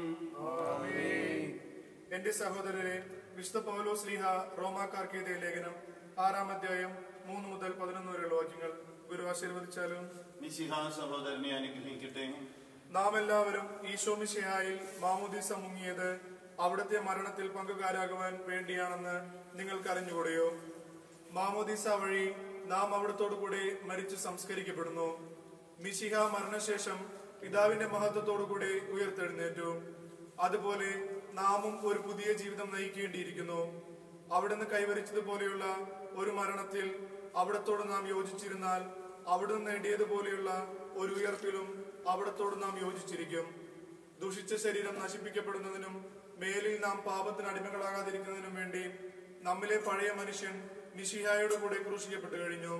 എന്റെ സഹോദരരെ വിശുദ്ധ പൗലോ സ്ലീഹ റോമാക്കാർക്ക് എഴുതിയ ലേഖനം ആറാം അധ്യായം മൂന്ന് മുതൽ പതിനൊന്ന് വരെയുള്ള വാക്യങ്ങൾ ഗുരു ആശീർവദിച്ചാലും മിശിഹ സഹോദരനെ അനുഗ്രഹിക്കട്ടെ നാം എല്ലാവരും ഈശോ മിശിഹായിൽ മാമുദീസ മുങ്ങിയത് അവിടുത്തെ മരണത്തിൽ പങ്കുകാരാകുവാൻ വേണ്ടിയാണെന്ന് നിങ്ങൾക്ക് അറിഞ്ഞുകൂടെയോ മാമോദീസ വഴി നാം അവിടത്തോടു കൂടെ മരിച്ചു സംസ്കരിക്കപ്പെടുന്നു മിശിഹ മരണശേഷം പിതാവിന്റെ മഹത്വത്തോടു കൂടെ ഉയർത്തെഴുന്നേറ്റു അതുപോലെ നാമും ഒരു പുതിയ ജീവിതം നയിക്കേണ്ടിയിരിക്കുന്നു അവിടുന്ന് കൈവരിച്ചതുപോലെയുള്ള ഒരു മരണത്തിൽ അവിടത്തോട് നാം യോജിച്ചിരുന്നാൽ അവിടുന്ന് നേടിയതുപോലെയുള്ള ഒരു ഉയർപ്പിലും അവിടത്തോട് നാം യോജിച്ചിരിക്കും ദുഷിച്ച ശരീരം നശിപ്പിക്കപ്പെടുന്നതിനും മേലിൽ നാം പാപത്തിന് അടിമകളാകാതിരിക്കുന്നതിനും വേണ്ടി നമ്മിലെ പഴയ മനുഷ്യൻ മിഷിഹായോട് കൂടെ ക്രൂശിക്കപ്പെട്ടു കഴിഞ്ഞു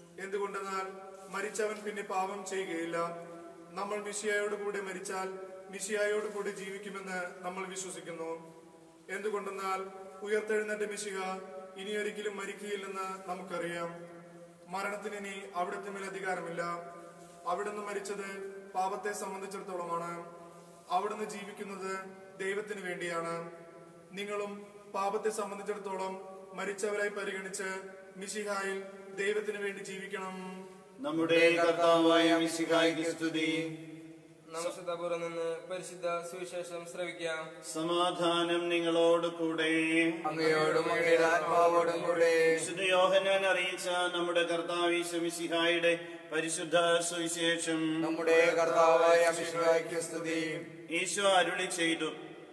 എന്തുകൊണ്ടെന്നാൽ മരിച്ചവൻ പിന്നെ പാപം ചെയ്യുകയില്ല നമ്മൾ മിഷിയായോട് കൂടെ മരിച്ചാൽ മിശിഹായോട് കൂടി ജീവിക്കുമെന്ന് നമ്മൾ വിശ്വസിക്കുന്നു എന്തുകൊണ്ടെന്നാൽ ഉയർത്തെഴുന്നേറ്റ മിശിഹ ഇനിയൊരിക്കലും മരിക്കുകയില്ലെന്ന് നമുക്കറിയാം മരണത്തിന് ഇനി അവിടുത്തെ മേൽ അധികാരമില്ല അവിടുന്ന് മരിച്ചത് പാപത്തെ സംബന്ധിച്ചിടത്തോളമാണ് അവിടുന്ന് ജീവിക്കുന്നത് ദൈവത്തിന് വേണ്ടിയാണ് നിങ്ങളും പാപത്തെ സംബന്ധിച്ചിടത്തോളം മരിച്ചവരായി പരിഗണിച്ച് മിശിഹായിൽ ദൈവത്തിന് വേണ്ടി ജീവിക്കണം നമ്മുടെ കർത്താവായ മിശിഹായ്ക്ക് സ്തുതി നമസ്തപൂർവ്വം നിന്ന് പരിശുദ്ധ സുവിശേഷം ശ്രവിക്കാം സമാധാനം നിങ്ങളോട് കൂടെ അങ്ങയോടും അങ്ങയുടെ ആത്മാവോടും കൂടെ വിശുദ്ധ യോഹന്നാൻ അറിയിച്ച നമ്മുടെ കർത്താവ് മിശിഹായുടെ പരിശുദ്ധ സുവിശേഷം നമ്മുടെ കർത്താവായ മിശിഹായ്ക്ക് സ്തുതി ഈശോ അരുളി ചെയ്തു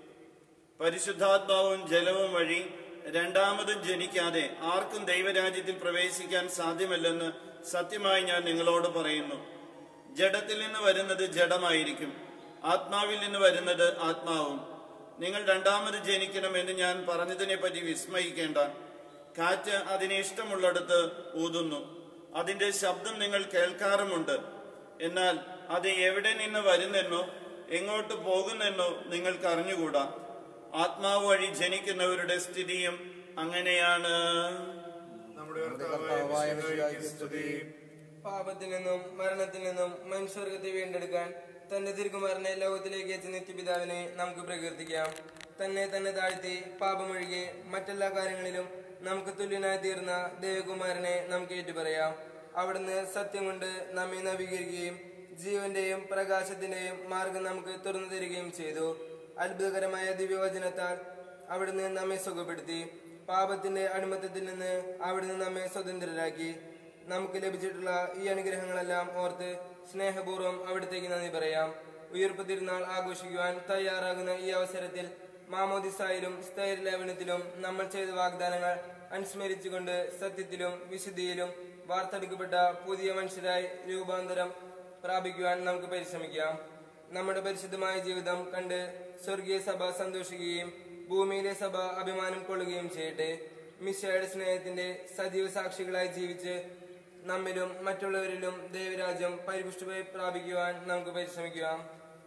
പരിശുദ്ധാത്മാവും ജലവും വഴി രണ്ടാമതും ജനിക്കാതെ ആർക്കും ദൈവരാജ്യത്തിൽ പ്രവേശിക്കാൻ സാധ്യമല്ലെന്ന് സത്യമായി ഞാൻ നിങ്ങളോട് പറയുന്നു ജഡത്തിൽ നിന്ന് വരുന്നത് ജഡമായിരിക്കും ആത്മാവിൽ നിന്ന് വരുന്നത് ആത്മാവും നിങ്ങൾ രണ്ടാമത് ജനിക്കണമെന്ന് ഞാൻ പറഞ്ഞതിനെ പറ്റി വിസ്മയിക്കേണ്ട കാറ്റ് അതിന് ഇഷ്ടമുള്ളിടത്ത് ഊതുന്നു അതിന്റെ ശബ്ദം നിങ്ങൾ കേൾക്കാറുമുണ്ട് എന്നാൽ അത് എവിടെ നിന്ന് വരുന്നെന്നോ എങ്ങോട്ട് പോകുന്നെന്നോ നിങ്ങൾക്ക് അറിഞ്ഞുകൂടാ ആത്മാവ് വഴി ജനിക്കുന്നവരുടെ സ്ഥിതിയും അങ്ങനെയാണ് നമ്മുടെ കർത്താവായ മിശിഹായ്ക്ക് സ്തുതി പാപത്തിൽ നിന്നും മരണത്തിൽ നിന്നും മനുഷ്യവർഗത്തെ വീണ്ടെടുക്കാൻ തന്റെ തിരുക്കുമാരനെ ലോകത്തിലേക്ക് എത്തിയ നിത്യപിതാവിനെ നമുക്ക് പ്രകീർത്തിക്കാം തന്നെ തന്നെ താഴ്ത്തി പാപമൊഴികെ മറ്റെല്ലാ കാര്യങ്ങളിലും നമുക്ക് തുല്യനായി തീർന്ന ദേവകുമാരനെ നമുക്ക് ഏറ്റുപറയാം അവിടുന്ന് സത്യം കൊണ്ട് നമ്മെ നവീകരിക്കുകയും ജീവന്റെയും പ്രകാശത്തിന്റെയും മാർഗം നമുക്ക് തുറന്നു തരികയും ചെയ്തു അത്ഭുതകരമായ ദിവ്യവചനത്താൽ അവിടുന്ന് നമ്മെ സുഖപ്പെടുത്തി പാപത്തിന്റെ അടിമത്തത്തിൽ നിന്ന് അവിടുന്ന് നമ്മെ സ്വതന്ത്രരാക്കി നമുക്ക് ലഭിച്ചിട്ടുള്ള ഈ അനുഗ്രഹങ്ങളെല്ലാം ഓർത്ത് സ്നേഹപൂർവ്വം അവിടത്തേക്ക് നന്ദി പറയാം ഉയർപ്പ് തിരുനാൾ ആഘോഷിക്കുവാൻ തയ്യാറാകുന്ന ഈ അവസരത്തിൽ മാമോദിസായിലും സ്ഥൈര്യലേപനത്തിലും നമ്മൾ ചെയ്ത വാഗ്ദാനങ്ങൾ അനുസ്മരിച്ചുകൊണ്ട് സത്യത്തിലും വിശുദ്ധിയിലും വാർത്തെടുക്കപ്പെട്ട പുതിയ മനുഷ്യരായി രൂപാന്തരം പ്രാപിക്കുവാൻ നമുക്ക് പരിശ്രമിക്കാം നമ്മുടെ പരിശുദ്ധമായ ജീവിതം കണ്ട് സ്വർഗീയ സഭ സന്തോഷിക്കുകയും ഭൂമിയിലെ സഭ അഭിമാനം കൊള്ളുകയും ചെയ്യട്ടെ മിശയുടെ സ്നേഹത്തിന്റെ സജീവ സാക്ഷികളായി ജീവിച്ച് നമ്മിലും മറ്റുള്ളവരിലും ദൈവരാജ്യം പരിപുഷ്ടിയായി പ്രാപിക്കുവാൻ നമുക്ക് പരിശ്രമിക്കാം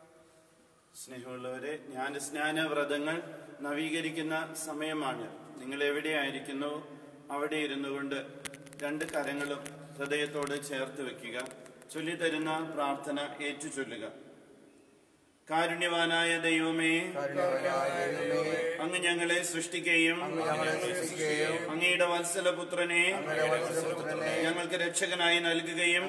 സ്നേഹമുള്ളവരെ ജ്ഞാനസ്നാന വ്രതങ്ങൾ നവീകരിക്കുന്ന സമയമാണ് നിങ്ങൾ എവിടെയായിരിക്കുന്നു അവിടെ ഇരുന്നു കൊണ്ട് രണ്ട് കരങ്ങളും ഹൃദയത്തോട് ചേർത്ത് വെക്കുക ചൊല്ലിത്തരുന്ന പ്രാർത്ഥന ഏറ്റു ചൊല്ലുക കാരുണ്യവാനായ ദൈവമേ അങ്ങ് ഞങ്ങളെ സൃഷ്ടിക്കുകയും അങ്ങയുടെ വത്സലപുത്രനെ ഞങ്ങൾക്ക് രക്ഷകനായി നൽകുകയും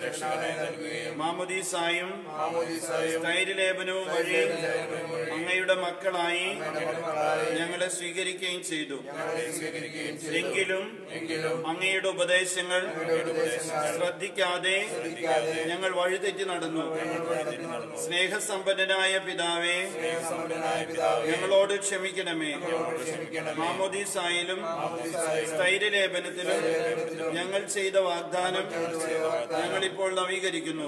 മാമുദീസായും സ്ഥൈര്യലേപനവും വഴി അങ്ങയുടെ മക്കളായി ഞങ്ങളെ സ്വീകരിക്കുകയും ചെയ്തു എങ്കിലും അങ്ങയുടെ ഉപദേശങ്ങൾ ശ്രദ്ധിക്കാതെ ഞങ്ങൾ വഴിതെറ്റി നടന്നു സ്നേഹസമ്പന്നനായ പിതാവേ ഞങ്ങളോട് ക്ഷമിക്കണമേ മാമോദീസായാലും സ്ഥൈര്യലേപനത്തിലും ഞങ്ങൾ ചെയ്ത വാഗ്ദാനം ഞങ്ങൾ ഇപ്പോൾ നവീകരിക്കുന്നു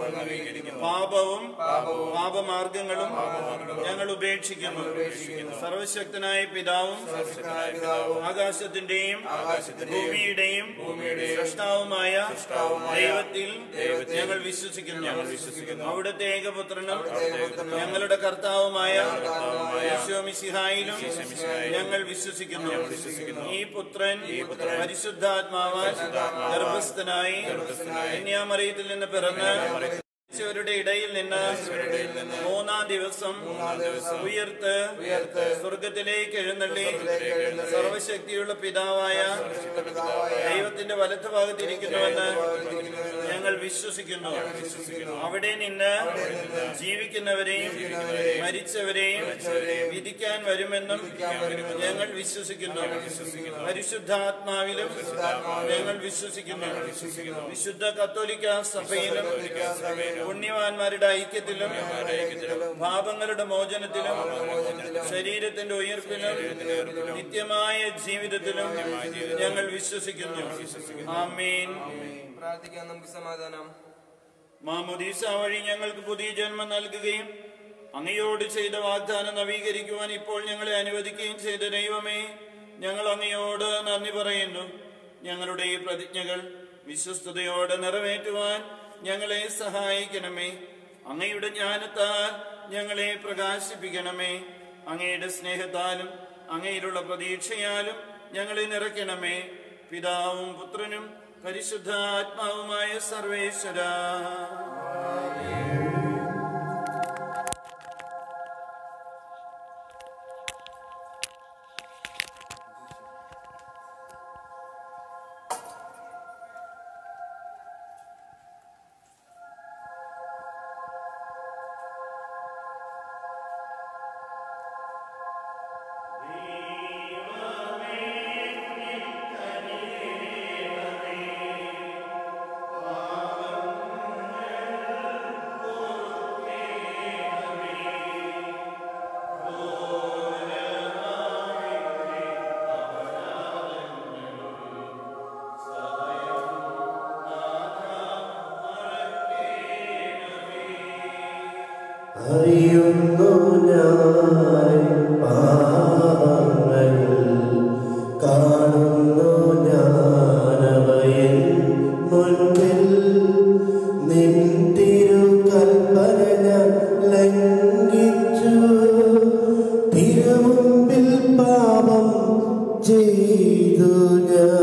പാപവും പാപമാർഗങ്ങളും ഞങ്ങൾ ഉപേക്ഷിക്കുന്നു സർവശക്തനായ പിതാവും ആകാശത്തിന്റെയും ഭൂമിയുടെയും സൃഷ്ടാവുമായ ദൈവത്തിൽ ഞങ്ങൾ വിശ്വസിക്കുന്നു അവിടുത്തെ ഏകപുത്രനും ഞങ്ങളുടെ കർത്താവുമായ യേശോമിശിഹായിലും ഞങ്ങൾ വിശ്വസിക്കുന്നു ഈ പുത്രൻ പരിശുദ്ധാത്മാവാൻ ഗർഭസ്ഥനായി കന്യാമറിയത്തിൽ നിന്ന് പിറന്ന് മരിച്ചവരുടെ ഇടയിൽ നിന്ന് മൂന്നാം ദിവസം ഉയർത്ത് സ്വർഗത്തിലേക്ക് എഴുന്നള്ളി സർവശക്തിയുള്ള പിതാവായ ദൈവത്തിന്റെ വലത്ത് ഭാഗത്തിരിക്കുന്നുവെന്ന് ഞങ്ങൾ വിശ്വസിക്കുന്നു അവിടെ നിന്ന് ജീവിക്കുന്നവരെയും മരിച്ചവരെയും വിധിക്കാൻ വരുമെന്നും ഞങ്ങൾ വിശ്വസിക്കുന്നു പരിശുദ്ധാത്മാവിലും ഞങ്ങൾ വിശ്വസിക്കുന്നു വിശുദ്ധ കത്തോലിക്ക സഭയിലും പുണ്യവാന്മാരുടെ ഐക്യത്തിലും പാപങ്ങളുടെ മോചനത്തിലും ശരീരത്തിന്റെ ഉയർപ്പിലും നിത്യമായ ജീവിതത്തിലും ഞങ്ങൾ വിശ്വസിക്കുന്നു ആമീൻ പ്രാർത്ഥിക്കാൻ നമുക്ക് സമാധാനം മാമുദീസ വഴി ഞങ്ങൾക്ക് പുതിയ ജന്മം നൽകുകയും അങ്ങയോട് ചെയ്ത വാഗ്ദാനം നവീകരിക്കുവാൻ ഇപ്പോൾ ഞങ്ങളെ അനുവദിക്കുകയും ചെയ്ത ദൈവമേ ഞങ്ങൾ അങ്ങയോട് നന്ദി പറയുന്നു ഞങ്ങളുടെ ഈ പ്രതിജ്ഞകൾ വിശ്വസ്തയോടെ നിറവേറ്റുവാൻ ഞങ്ങളെ സഹായിക്കണമേ അങ്ങയുടെ ജ്ഞാനത്താൽ ഞങ്ങളെ പ്രകാശിപ്പിക്കണമേ അങ്ങയുടെ സ്നേഹത്താലും അങ്ങയിലുള്ള പ്രതീക്ഷയാലും ഞങ്ങളെ നിറയ്ക്കണമേ പിതാവും പുത്രനും പരിശുദ്ധാത്മാവുമായ സർവേശ്വര അറിയുന്നു ഞാൻ പാപങ്ങൾ കാണുന്നു ഞാനവയൻ മുൻപിൽ നിൻ തിരുകൽപ്പന ഞാൻ ലംഘിച്ചു തിരുമുമ്പിൽ പാപം ചെയ്തു ഞാൻ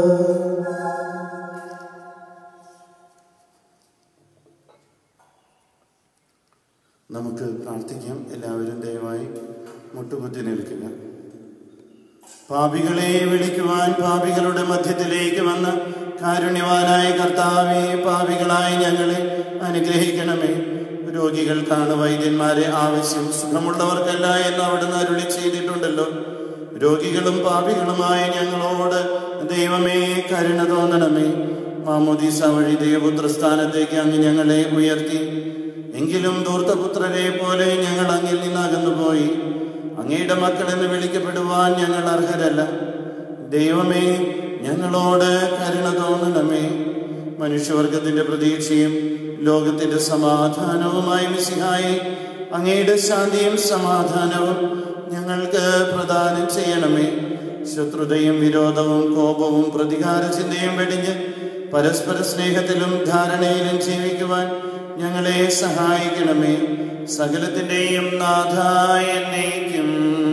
നമുക്ക് പ്രാർത്ഥിക്കാം എല്ലാവരും ദയവായി മുട്ടുകുത്തി നിൽക്കുക പാപികളെ വിളിക്കുവാൻ പാപികളുടെ മധ്യത്തിലേക്ക് വന്ന കാരുണ്യവാനായ കർത്താവെ പാപികളായ ഞങ്ങളെ അനുഗ്രഹിക്കണമേ രോഗികൾക്കാണ് വൈദ്യന്മാരെ ആവശ്യം സുഖമുള്ളവർക്കല്ല എന്ന് അവിടുന്ന് അരുളി ചെയ്തിട്ടുണ്ടല്ലോ രോഗികളും പാപികളുമായ ഞങ്ങളോട് ദൈവമേ കരുണ തോന്നണമേ മാമോദീസ വഴി ദൈവപുത്രസ്ഥാനത്തേക്ക് അങ്ങ് ഞങ്ങളെ ഉയർത്തി എങ്കിലും ധൂർത്തപുത്രരെ പോലെ ഞങ്ങൾ അങ്ങിൽ നിന്ന് അകന്നുപോയി അങ്ങയുടെ മക്കളെന്ന് വിളിക്കപ്പെടുവാൻ ഞങ്ങൾ അർഹരല്ല ദൈവമേ ഞങ്ങളോട് കരുണ തോന്നണമേ മനുഷ്യവർഗത്തിന്റെ പ്രതീക്ഷയും ലോകത്തിന്റെ സമാധാനവുമായി മിസിഹായി അങ്ങയുടെ ശാന്തിയും സമാധാനവും ഞങ്ങൾക്ക് പ്രദാനം ചെയ്യണമേ ശത്രുതയും വിരോധവും കോപവും പ്രതികാര ചിന്തയും വെടിഞ്ഞ് പരസ്പര സ്നേഹത്തിലും ധാരണയിലും ജീവിക്കുവാൻ ഞങ്ങളെ സഹായിക്കണമേ സകലത്തിന്റെയും നാഥായ എന്നേക്കും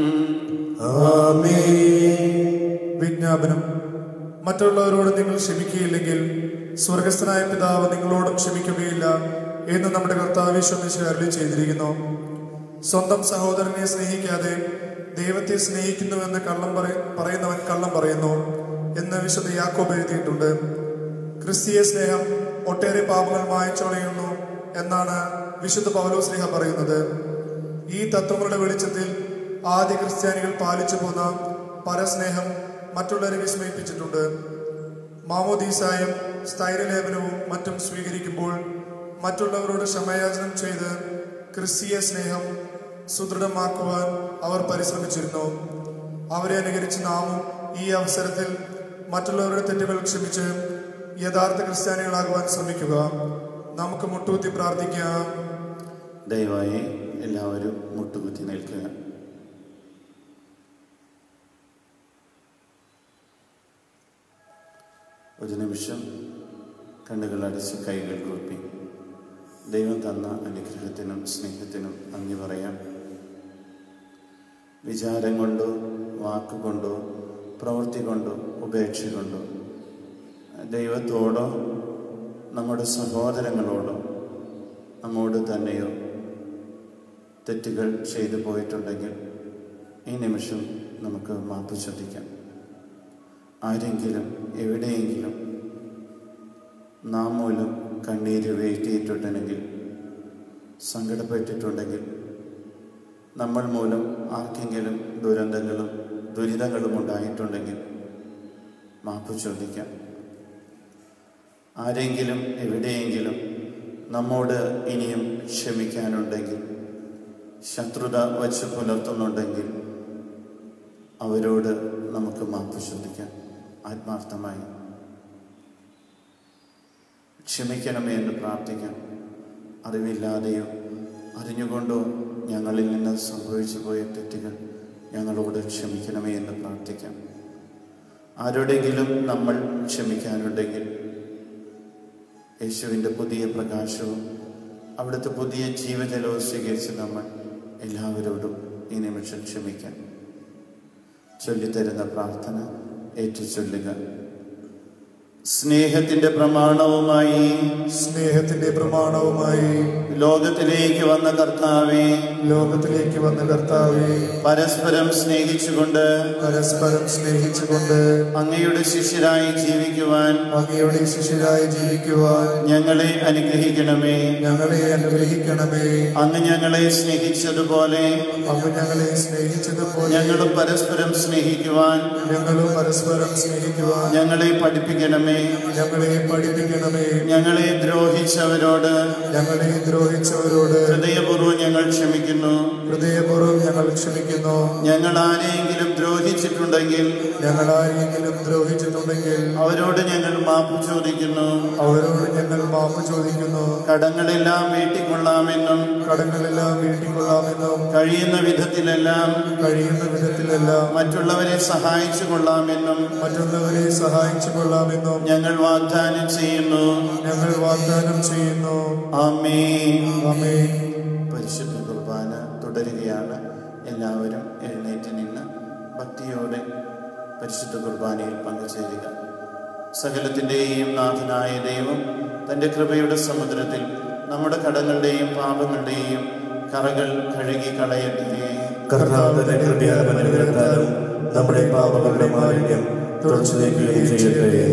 വിജ്ഞാപനം മറ്റുള്ളവരോട് നിങ്ങൾ ക്ഷമിക്കുകയില്ലെങ്കിൽ സ്വർഗസ്ഥനായ പിതാവ് നിങ്ങളോടും ക്ഷമിക്കുകയില്ല എന്ന് നമ്മുടെ കർത്താവ് വിശ്വമിച്ച് അരുളി ചെയ്തിരിക്കുന്നു സ്വന്തം സഹോദരനെ സ്നേഹിക്കാതെ ദൈവത്തെ സ്നേഹിക്കുന്നുവെന്ന് കള്ളം പറയ പറയുന്നവൻ കള്ളം പറയുന്നു എന്ന് വിശുദ്ധ യാക്കോബ് എഴുതിയിട്ടുണ്ട് ക്രിസ്തീയ സ്നേഹം ഒട്ടേറെ പാപങ്ങൾ മായച്ചോളയുന്നു എന്നാണ് വിശുദ്ധ പൗലോ സ്നേഹ പറയുന്നത് ഈ തത്വങ്ങളുടെ വെളിച്ചത്തിൽ ആദ്യ ക്രിസ്ത്യാനികൾ പാലിച്ചു പോന്ന പരസ്നേഹം മറ്റുള്ളവരെ വിസ്മയിപ്പിച്ചിട്ടുണ്ട് മാമോദീസായും സ്ഥൈര്യലേപനവും മറ്റും സ്വീകരിക്കുമ്പോൾ മറ്റുള്ളവരോട് ക്ഷമയാചനം ചെയ്ത് ക്രിസ്തീയ സ്നേഹം സുദൃഢമാക്കുവാൻ അവർ പരിശ്രമിച്ചിരുന്നു അവരെ അനുകരിച്ച് നാമും ഈ അവസരത്തിൽ മറ്റുള്ളവരുടെ തെറ്റുകൾ ക്ഷമിച്ച് യഥാർത്ഥ ക്രിസ്ത്യാനികളാകുവാൻ ശ്രമിക്കുക നമുക്ക് മുട്ടുകുത്തി പ്രാർത്ഥിക്കാം ദയവായി എല്ലാവരും മുട്ടുകുത്തി നിൽക്കുക ഒരു നിമിഷം കണ്ണുകൾ അടച്ച് കൈകൾ കൂപ്പി ദൈവം തന്ന അനുഗ്രഹത്തിനും സ്നേഹത്തിനും നന്ദി പറയാം വിചാരം കൊണ്ടോ വാക്കുകൊണ്ടോ പ്രവൃത്തി കൊണ്ടോ ഉപേക്ഷ കൊണ്ടോ ദൈവത്തോടോ നമ്മുടെ സഹോദരങ്ങളോടോ നമ്മോട് തന്നെയോ തെറ്റുകൾ ചെയ്തു പോയിട്ടുണ്ടെങ്കിൽ ഈ നിമിഷം നമുക്ക് മാപ്പ് ചോദിക്കാം ആരെങ്കിലും എവിടെയെങ്കിലും നാം മൂലം കണ്ണീര് വീഴ്ത്തിയിട്ടുണ്ടെങ്കിൽ സങ്കടപ്പെട്ടിട്ടുണ്ടെങ്കിൽ നമ്മൾ മൂലം ആർക്കെങ്കിലും ദുരന്തങ്ങളും ദുരിതങ്ങളും ഉണ്ടായിട്ടുണ്ടെങ്കിൽ മാപ്പ് ചോദിക്കാം ആരെങ്കിലും എവിടെയെങ്കിലും നമ്മോട് ഇനിയും ക്ഷമിക്കാനുണ്ടെങ്കിൽ ശത്രുത വച്ച് പുലർത്തുന്നുണ്ടെങ്കിൽ അവരോട് നമുക്ക് മാപ്പ് ചോദിക്കാം ആത്മാർത്ഥമായി ക്ഷമിക്കണമേ എന്ന് പ്രാർത്ഥിക്കാം അറിവില്ലാതെയോ അറിഞ്ഞുകൊണ്ടോ ഞങ്ങളിൽ നിന്ന് സംഭവിച്ചു പോയ തെറ്റുകൾ ഞങ്ങളോട് ക്ഷമിക്കണമേ എന്ന് പ്രാർത്ഥിക്കാം ആരോടെങ്കിലും നമ്മൾ ക്ഷമിക്കാനുണ്ടെങ്കിൽ യേശുവിൻ്റെ പുതിയ പ്രകാശവും അവിടുത്തെ പുതിയ ജീവജലവും സ്വീകരിച്ച് നമ്മൾ എല്ലാവരോടും ഈ നിമിഷം ക്ഷമിക്കാം ചൊല്ലിത്തരുന്ന പ്രാർത്ഥന ഏറ്റുചൊല്ലുക സ്നേഹത്തിന്റെ പ്രമാണവുമായി സ്നേഹത്തിന്റെ പ്രമാണവുമായി ലോകത്തിലേക്ക് വന്ന കർത്താവെ ലോകത്തിലേക്ക് വന്ന കർത്താവെ പരസ്പരം സ്നേഹിച്ചുകൊണ്ട് പരസ്പരം സ്നേഹിച്ചുകൊണ്ട് അങ്ങയുടെ ശിഷ്യരായി ജീവിക്കുവാൻ അങ്ങയുടെ ശിഷ്യരായി ജീവിക്കുവാൻ ഞങ്ങളെ അനുഗ്രഹിക്കണമേ ഞങ്ങളെ അനുഗ്രഹിക്കണമേ അങ്ങ് ഞങ്ങളെ സ്നേഹിച്ചതുപോലെ അങ്ങ് ഞങ്ങളെ സ്നേഹിച്ചതുപോലെ ഞങ്ങളും പരസ്പരം സ്നേഹിക്കുവാൻ ഞങ്ങളും പരസ്പരം സ്നേഹിക്കുവാൻ ഞങ്ങളെ പഠിപ്പിക്കണമേ ഞങ്ങളെ പഠിപ്പിക്കണമേ ഞങ്ങളെ ദ്രോഹിച്ചവരോട് ഞങ്ങളെ ദ്രോഹിച്ചവരോട് ഹൃദയപൂർവ്വം ഞങ്ങൾ ക്ഷമിക്കുന്നു ഹൃദയപൂർവ്വം ഞങ്ങൾ ക്ഷമിക്കുന്നു ഞങ്ങൾ ആരെയെങ്കിലും ദ്രോഹിച്ചിട്ടുണ്ടെങ്കിൽ ഞങ്ങൾ ആരെങ്കിലും ദ്രോഹിച്ചിട്ടുണ്ടെങ്കിൽ അവരോട് ഞങ്ങൾ മാപ്പ് ചോദിക്കുന്നു അവരോട് ഞങ്ങൾ മാപ്പ് ചോദിക്കുന്നു കടങ്ങളെല്ലാം വീട്ടിക്കൊള്ളാമെന്നും കടങ്ങളെല്ലാം വീട്ടിക്കൊള്ളാമെന്നും കഴിയുന്ന വിധത്തിലെല്ലാം കഴിയുന്ന വിധത്തിലെല്ലാം മറ്റുള്ളവരെ സഹായിച്ചു കൊള്ളാമെന്നും മറ്റുള്ളവരെ സഹായിച്ചു കൊള്ളാമെന്നും ഞങ്ങൾ വാഗ്ദാനം ചെയ്യുന്നു ഞങ്ങൾ വാഗ്ദാനം ചെയ്യുന്നു ആമേ ആമേ പരിശുദ്ധ കുർബാന തുടരുകയാണ് എല്ലാവരും എഴുന്നേറ്റ് നിന്ന് ഭക്തിയോടെ പരിശുദ്ധ കുർബാനയിൽ പങ്കുചേരുക സകലത്തിൻ്റെയും നാഥനായ ദൈവം തൻ്റെ കൃപയുടെ സമുദ്രത്തിൽ നമ്മുടെ കടങ്ങളുടെയും പാപങ്ങളുടെയും കറകൾ കഴുകി കളയട്ടെ കർത്താവിന്റെ കൃപയാലും അനുഗ്രഹത്താലും നമ്മുടെ പാപങ്ങളുടെ മാലിന്യം തുടച്ചു നീക്കുകയും ചെയ്യട്ടെ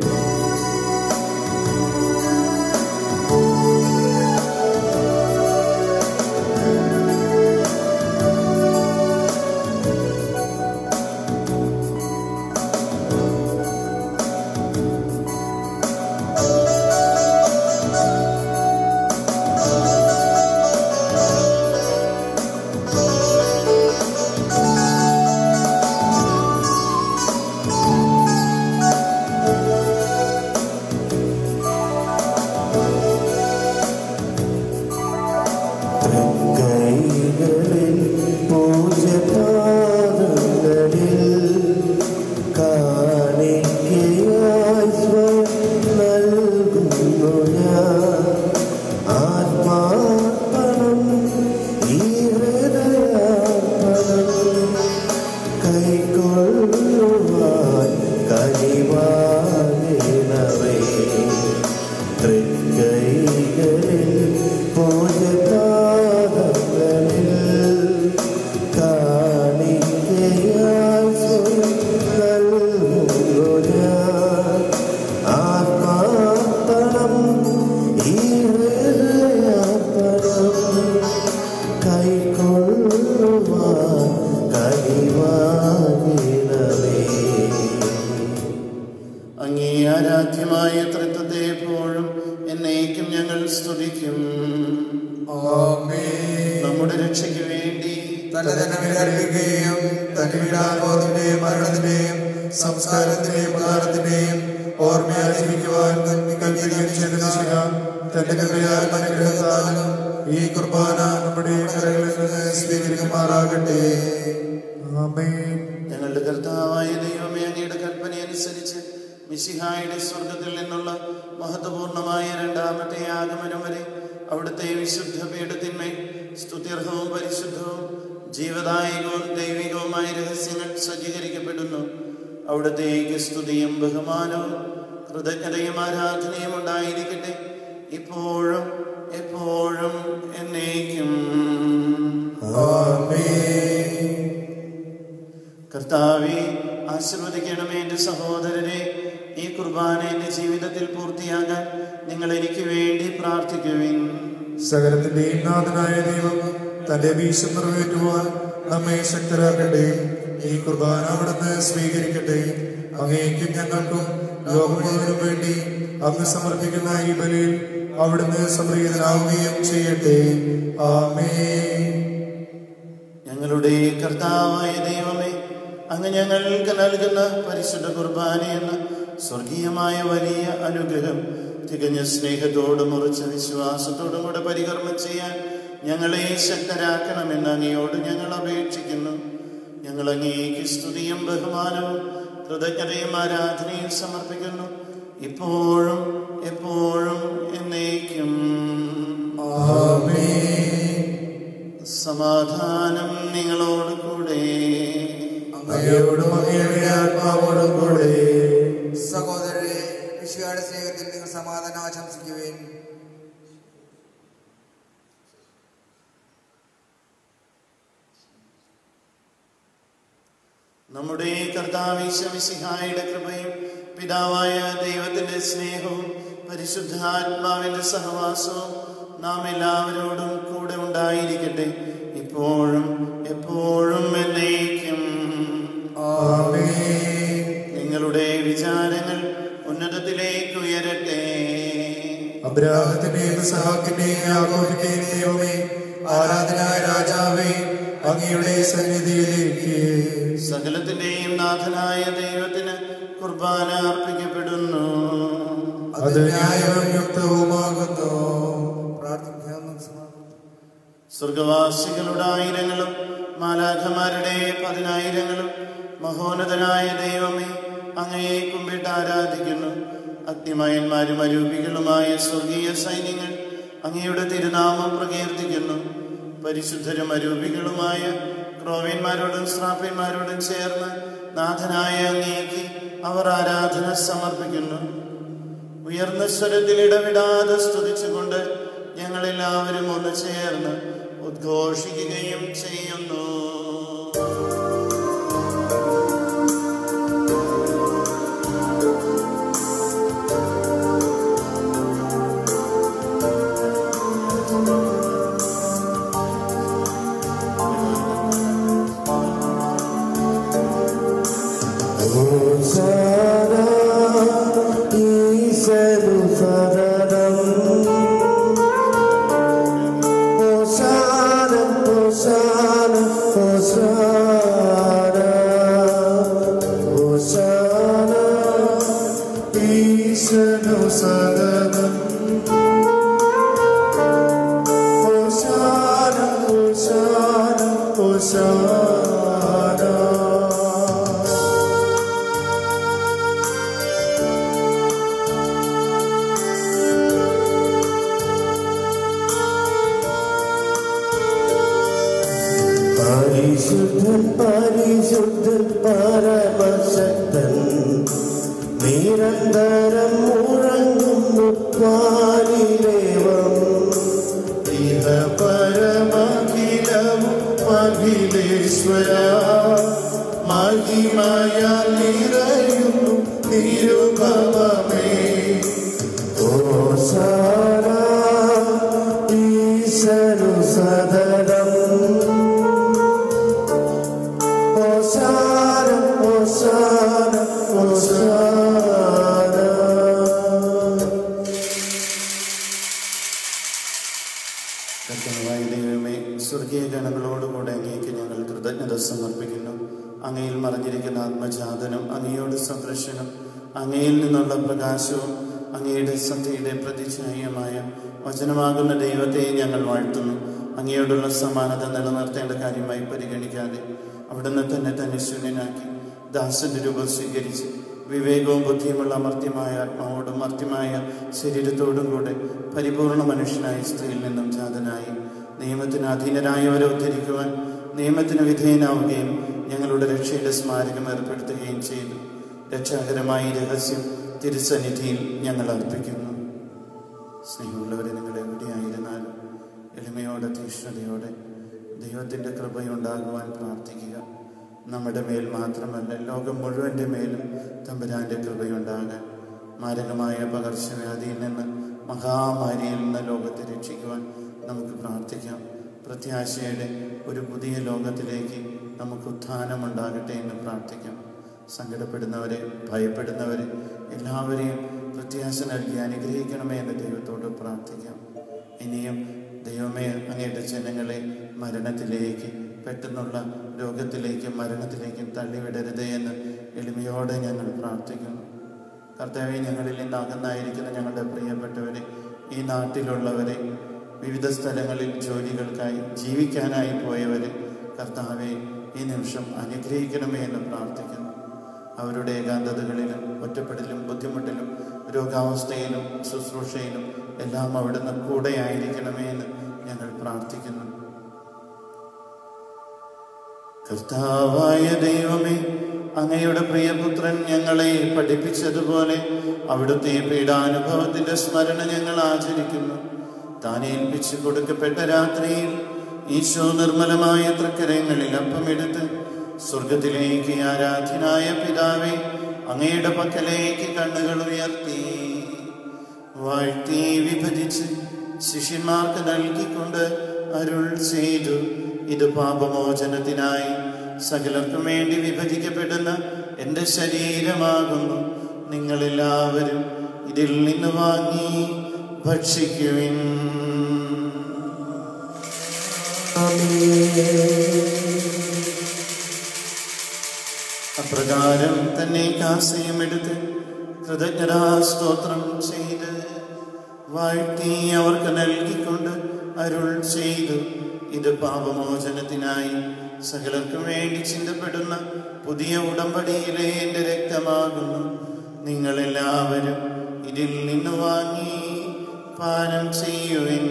കൈകളിൽ പൂജപാദങ്ങളിൽ കാണിക്കയായി സ്വയം നൽകുന്നു ഞാൻ ആത്മാർപ്പണം ഈ ഹൃദയാർപ്പണം കൈക്കൊള്ളുവാൻ കനിവാകണമേ തൃക്കൈകളിൽ പൂജപാദങ്ങളിൽ കാണിക്കയായി സ്വയം നൽകുന്നു ഞാൻ ആത്മാർപ്പണം ഈ ഹൃദയാർപ്പണം കൈക്കൊള്ളുവാൻ കനിവാകണമേ അങ്ങേ ആരാധ്യമായ തൃത്വത്തെ എപ്പോഴും എന്നേക്കും ഞങ്ങൾ സ്തുതിക്കും നമ്മുടെ രക്ഷയ്ക്ക് വേണ്ടി തന്നെ തന്നെ വിലർപ്പിക്കുകയും തന്റെ വിടാബോധത്തിന്റെയും മരണത്തിന്റെയും സംസ്കാരത്തിന്റെയും ഉദാഹരണത്തിന്റെയും ഓർമ്മയാചരിക്കുവാൻ കൽപ്പിക്കുകയും ചെയ്തതിനു ശേഷം തന്റെ കൃപയാൽ അനുഗ്രഹത്താലും ഈ കുർബാന നമ്മുടെ കരകളിൽ നിന്ന് സ്വീകരിക്കുമാറാകട്ടെ ആമേൻ ഞങ്ങളുടെ കർത്താവായ ദൈവമേ അങ്ങയുടെ കൽപ്പന അനുസരിച്ച് മിശിഹായുടെ സ്വർഗത്തിൽ നിന്നുള്ള മഹത്വപൂർണമായ രണ്ടാമത്തെ ആഗമനം വരെ അവിടുത്തെ വിശുദ്ധ പീഠത്തിന്മേൽ സ്തുത്യർഹവും പരിശുദ്ധവും ജീവദായകവും ദൈവികവുമായ രഹസ്യങ്ങൾ സജ്ജീകരിക്കപ്പെടുന്നു അവിടുത്തേക്ക് സ്തുതിയും ബഹുമാനവും കൃതജ്ഞതയും ആരാധനയും ഉണ്ടായിരിക്കട്ടെ ഇപ്പോഴും എപ്പോഴും എന്നേക്കും കർത്താവെ ആശീർവദിക്കണമേ എൻ്റെ സഹോദരരെ ഈ കുർബാന എൻ്റെ ജീവിതത്തിൽ പൂർത്തിയാകാൻ നിങ്ങൾ എനിക്ക് വേണ്ടി പ്രാർത്ഥിക്കുവിൻ സകലത്തിന്റെയും നാഥനായ ദൈവം തന്റെ വീശം നിറവേറ്റുവാൻ നമ്മെ ശക്തരാക്കട്ടെ ഈ കുർബാന അവിടുന്ന് സ്വീകരിക്കട്ടെ അങ്ങേക്കും ഞങ്ങൾക്കും ലോകം മുഴുവനും വേണ്ടി അങ്ങ് സമർപ്പിക്കുന്ന ഈ ബലിയിൽ അവിടുന്ന് സംപ്രീതനാവുകയും ചെയ്യട്ടെ ആമേ ഞങ്ങളുടെ കർത്താവായ ദൈവമേ അങ്ങ് ഞങ്ങൾക്ക് നൽകുന്ന പരിശുദ്ധ കുർബാന എന്ന സ്വർഗീയമായ വലിയ അനുഗ്രഹം തികഞ്ഞ സ്നേഹത്തോടും ഉറച്ച വിശ്വാസത്തോടും കൂടെ പരികർമ്മം ചെയ്യാൻ ഞങ്ങളെ ശക്തരാക്കണമെന്ന് അങ്ങയോട് ഞങ്ങൾ അപേക്ഷിക്കുന്നു ഞങ്ങൾ അങ്ങേക്ക് സ്തുതിയും ബഹുമാനവും കൃതജ്ഞതയും ആരാധനയും സമർപ്പിക്കുന്നു ഇപ്പോഴും എപ്പോഴും എന്നേക്കും ആമേൻ സമാധാനം നിങ്ങളോട് കൂടെ അങ്ങയോടും അങ്ങയുടെ ആത്മാവോടും കൂടെ സഹോദരരെ വിശുകാരുടെ സ്നേഹത്തിൽ നിങ്ങൾ സമാധാനം ആശംസിക്കുവേൻ നമ്മുടെ കർത്താവിശമിസിഹായുടെ കൃപയും പിതാവായ ദൈവത്തിന്റെ സ്നേഹവും പരിശുദ്ധാത്മാവിന്റെ സഹവാസവും നാം എല്ലാവരോടും കൂടെ ഉണ്ടായിരിക്കട്ടെ ഇപ്പോഴും എപ്പോഴും എന്നേക്കും ആമേൻ നിങ്ങളുടെ വിചാരങ്ങൾ ഉന്നതത്തിലേക്ക് ഉയരട്ടെ അബ്രാഹത്തിന്റെയും സഹാക്കിന്റെയും യാക്കോബിന്റെയും ദൈവമേ ആരാധനായ രാജാവേ അങ്ങയുടെ സന്നിധിയിലേക്ക് സകലത്തിന്റെയും നാഥനായ ദൈവത്തിന് കുർബാന അർപ്പിക്കപ്പെടുന്നു അത് ന്യായവും യുക്തവുമാകുന്നു പ്രാർത്ഥിക്കാം നമുക്ക് സമാധാനം. സ്വർഗവാസികളുടെ ആയിരങ്ങളും മാലാഖമാരുടെ പതിനായിരങ്ങളും മഹോന്നതനായ ദൈവമേ അങ്ങയെ കുമ്പിട്ട് ആരാധിക്കുന്നു അഗ്നിമയന്മാരും അരൂപികളുമായ സ്വർഗീയ സൈന്യങ്ങൾ അങ്ങയുടെ തിരുനാമം പ്രകീർത്തിക്കുന്നു പരിശുദ്ധരും അരൂപികളുമായ ക്രോവ്യന്മാരോടും ശ്രാപ്യന്മാരോടും ചേർന്ന് നാഥനായ അങ്ങേക്ക് അവർ ആരാധന സമർപ്പിക്കുന്നു ഉയർന്ന സ്വരത്തിൽ ഇടവിടാതെ സ്തുതിച്ചുകൊണ്ട് ഞങ്ങളെല്ലാവരും ഒന്ന് ചേർന്ന് ഉദ്ഘോഷിക്കുകയും ചെയ്യുന്നു ഹോസാന ഈശനു സദനം ഹോസാന ഹോസാന ഹോസാന ഹോസാന ഈശനു സദനം ഹോസാന ഹോസാന ഹോശാന പരിശുദ്ധൻ പരിശുദ്ധൻ പരമശക്തൻ നിരന്തരം മുഴങ്ങുന്നു പാലിലേവം ഇഹ പരമഖിലവും അഖിലേശ്വര മഹിമയാൽ നിറയുന്നു തിരുഭവമേ ഓസാന ഈശനു സദനം ഓസാന ഓസാന ഓസാന കർത്തനായ ദൈവമേ സ്വർഗീയ ഗണങ്ങളോടുകൂടെ അങ്ങേക്ക് ഞങ്ങൾ കൃതജ്ഞത സമർപ്പിക്കുന്നു അങ്ങയിൽ മറഞ്ഞിരിക്കുന്ന ആത്മജാതനും അങ്ങയോട് സദൃശനും അങ്ങയിൽ നിന്നുള്ള പ്രകാശവും അങ്ങയുടെ സത്യയുടെ പ്രതിച്ഛായമായ വചനമാകുന്ന ദൈവത്തെ ഞങ്ങൾ വാഴ്ത്തുന്നു അങ്ങയോടുള്ള സമാനത നിലനിർത്തേണ്ട കാര്യമായി പരിഗണിക്കാതെ അവിടുന്ന് തന്നെ തന്നെ ശൂന്യനാക്കി ദാസന്റെ രൂപം സ്വീകരിച്ച് വിവേകവും ബുദ്ധിയുമുള്ള അമർത്യമായ ആത്മാവോടും മർത്യമായ ശരീരത്തോടും കൂടെ പരിപൂർണ മനുഷ്യനായ സ്ത്രീയിൽ നിന്നും ജാതനായി നിയമത്തിന് അധീനരായവരെ ഉദ്ധരിക്കുവാൻ നിയമത്തിന് വിധേയനാവുകയും ഞങ്ങളുടെ രക്ഷയുടെ സ്മാരകം ഏർപ്പെടുത്തുകയും ചെയ്തു രക്ഷാകരമായ ഈ രഹസ്യം തിരുസന്നിധിയിൽ ഞങ്ങൾ അർപ്പിക്കുന്നു സ്നേഹമുള്ളവരെ നിങ്ങൾ എവിടെയായിരുന്നാലും എളിമയോടെ തീഷ്ണതയോടെ ദൈവത്തിൻ്റെ കൃപയുണ്ടാകുവാൻ പ്രാർത്ഥിക്കുക നമ്മുടെ മേൽ മാത്രമല്ല ലോകം മുഴുവൻ്റെ മേലും തമ്പുരാൻ്റെ കൃപയുണ്ടാകാൻ മാരകമായ പകർച്ചവ്യാധിയിൽ നിന്ന് മഹാമാരിയിൽ നിന്ന് ലോകത്തെ രക്ഷിക്കുവാൻ നമുക്ക് പ്രാർത്ഥിക്കാം പ്രത്യാശയുടെ ഒരു പുതിയ ലോകത്തിലേക്ക് നമുക്ക് ഉത്ഥാനമുണ്ടാകട്ടെ എന്ന് പ്രാർത്ഥിക്കാം സങ്കടപ്പെടുന്നവരെ ഭയപ്പെടുന്നവരെ എല്ലാവരെയും പ്രത്യാശ നൽകി അനുഗ്രഹിക്കണമേ എന്ന് ദൈവത്തോട് പ്രാർത്ഥിക്കാം ഇനിയും ദൈവമേ അങ്ങയുടെ ജനങ്ങളെ മരണത്തിലേക്ക് പെട്ടെന്നുള്ള രോഗത്തിലേക്കും മരണത്തിലേക്കും തള്ളിവിടരുതേ എന്ന് എളിമയോടെ ഞങ്ങൾ പ്രാർത്ഥിക്കുന്നു കർത്താവെ ഞങ്ങളിൽ നിന്ന് അകന്നായിരിക്കുന്ന ഞങ്ങളുടെ പ്രിയപ്പെട്ടവരെ ഈ നാട്ടിലുള്ളവരെ വിവിധ സ്ഥലങ്ങളിൽ ജോലികൾക്കായി ജീവിക്കാനായി പോയവരെ കർത്താവെ ഈ നിമിഷം അനുഗ്രഹിക്കണമേ എന്ന് പ്രാർത്ഥിക്കുന്നു അവരുടെ ഏകാന്തതകളിലും ഒറ്റപ്പെടലും ബുദ്ധിമുട്ടിലും രോഗാവസ്ഥയിലും ശുശ്രൂഷയിലും എല്ലാം അവിടുന്ന് കൂടെയായിരിക്കണമേ എന്ന് ഞങ്ങൾ പ്രാർത്ഥിക്കുന്നു കർത്താവായ ദൈവമേ അങ്ങയുടെ പ്രിയപുത്രൻ ഞങ്ങളെ പഠിപ്പിച്ചതുപോലെ അവിടുത്തെ പീഡാനുഭവത്തിന്റെ സ്മരണ ഞങ്ങൾ ആചരിക്കുന്നു താൻ ഏൽപ്പിച്ചു കൊടുക്കപ്പെട്ട രാത്രിയിൽ ഈശോ നിർമ്മലമായ തൃക്കരങ്ങളിൽ അപ്പമെടുത്ത് സ്വർഗത്തിലേക്ക് ആരാധ്യനായ പിതാവെ അങ്ങയുടെ പക്കലേക്ക് കണ്ണുകൾ ഉയർത്തി വാഴ്ത്തി വിഭജിച്ച് ശിഷ്യന്മാർക്ക് നൽകിക്കൊണ്ട് അരുൾ ചെയ്തു ഇത് പാപമോചനത്തിനായി സകലർക്കും വേണ്ടി വിഭജിക്കപ്പെടുന്ന എൻ്റെ ശരീരമാകുന്നു നിങ്ങളെല്ലാവരും ഇതിൽ നിന്ന് വാങ്ങി ഭക്ഷിക്കുവിൻ അപ്രകാരം തന്നെ കാസയുമെടുത്ത് കൃതജ്ഞതാ സ്തോത്രം ചെയ്ത് വാഴ്ത്തി അവർക്ക് നൽകിക്കൊണ്ട് അരുൾ ചെയ്തു ഇത് പാപമോചനത്തിനായി സകലർക്കും വേണ്ടി ചിന്തപ്പെടുന്ന പുതിയ ഉടമ്പടിയിലെ എൻ്റെ രക്തമാകുന്നു നിങ്ങളെല്ലാവരും ഇതിൽ നിന്ന് വാങ്ങി പാനം ചെയ്യുവിൻ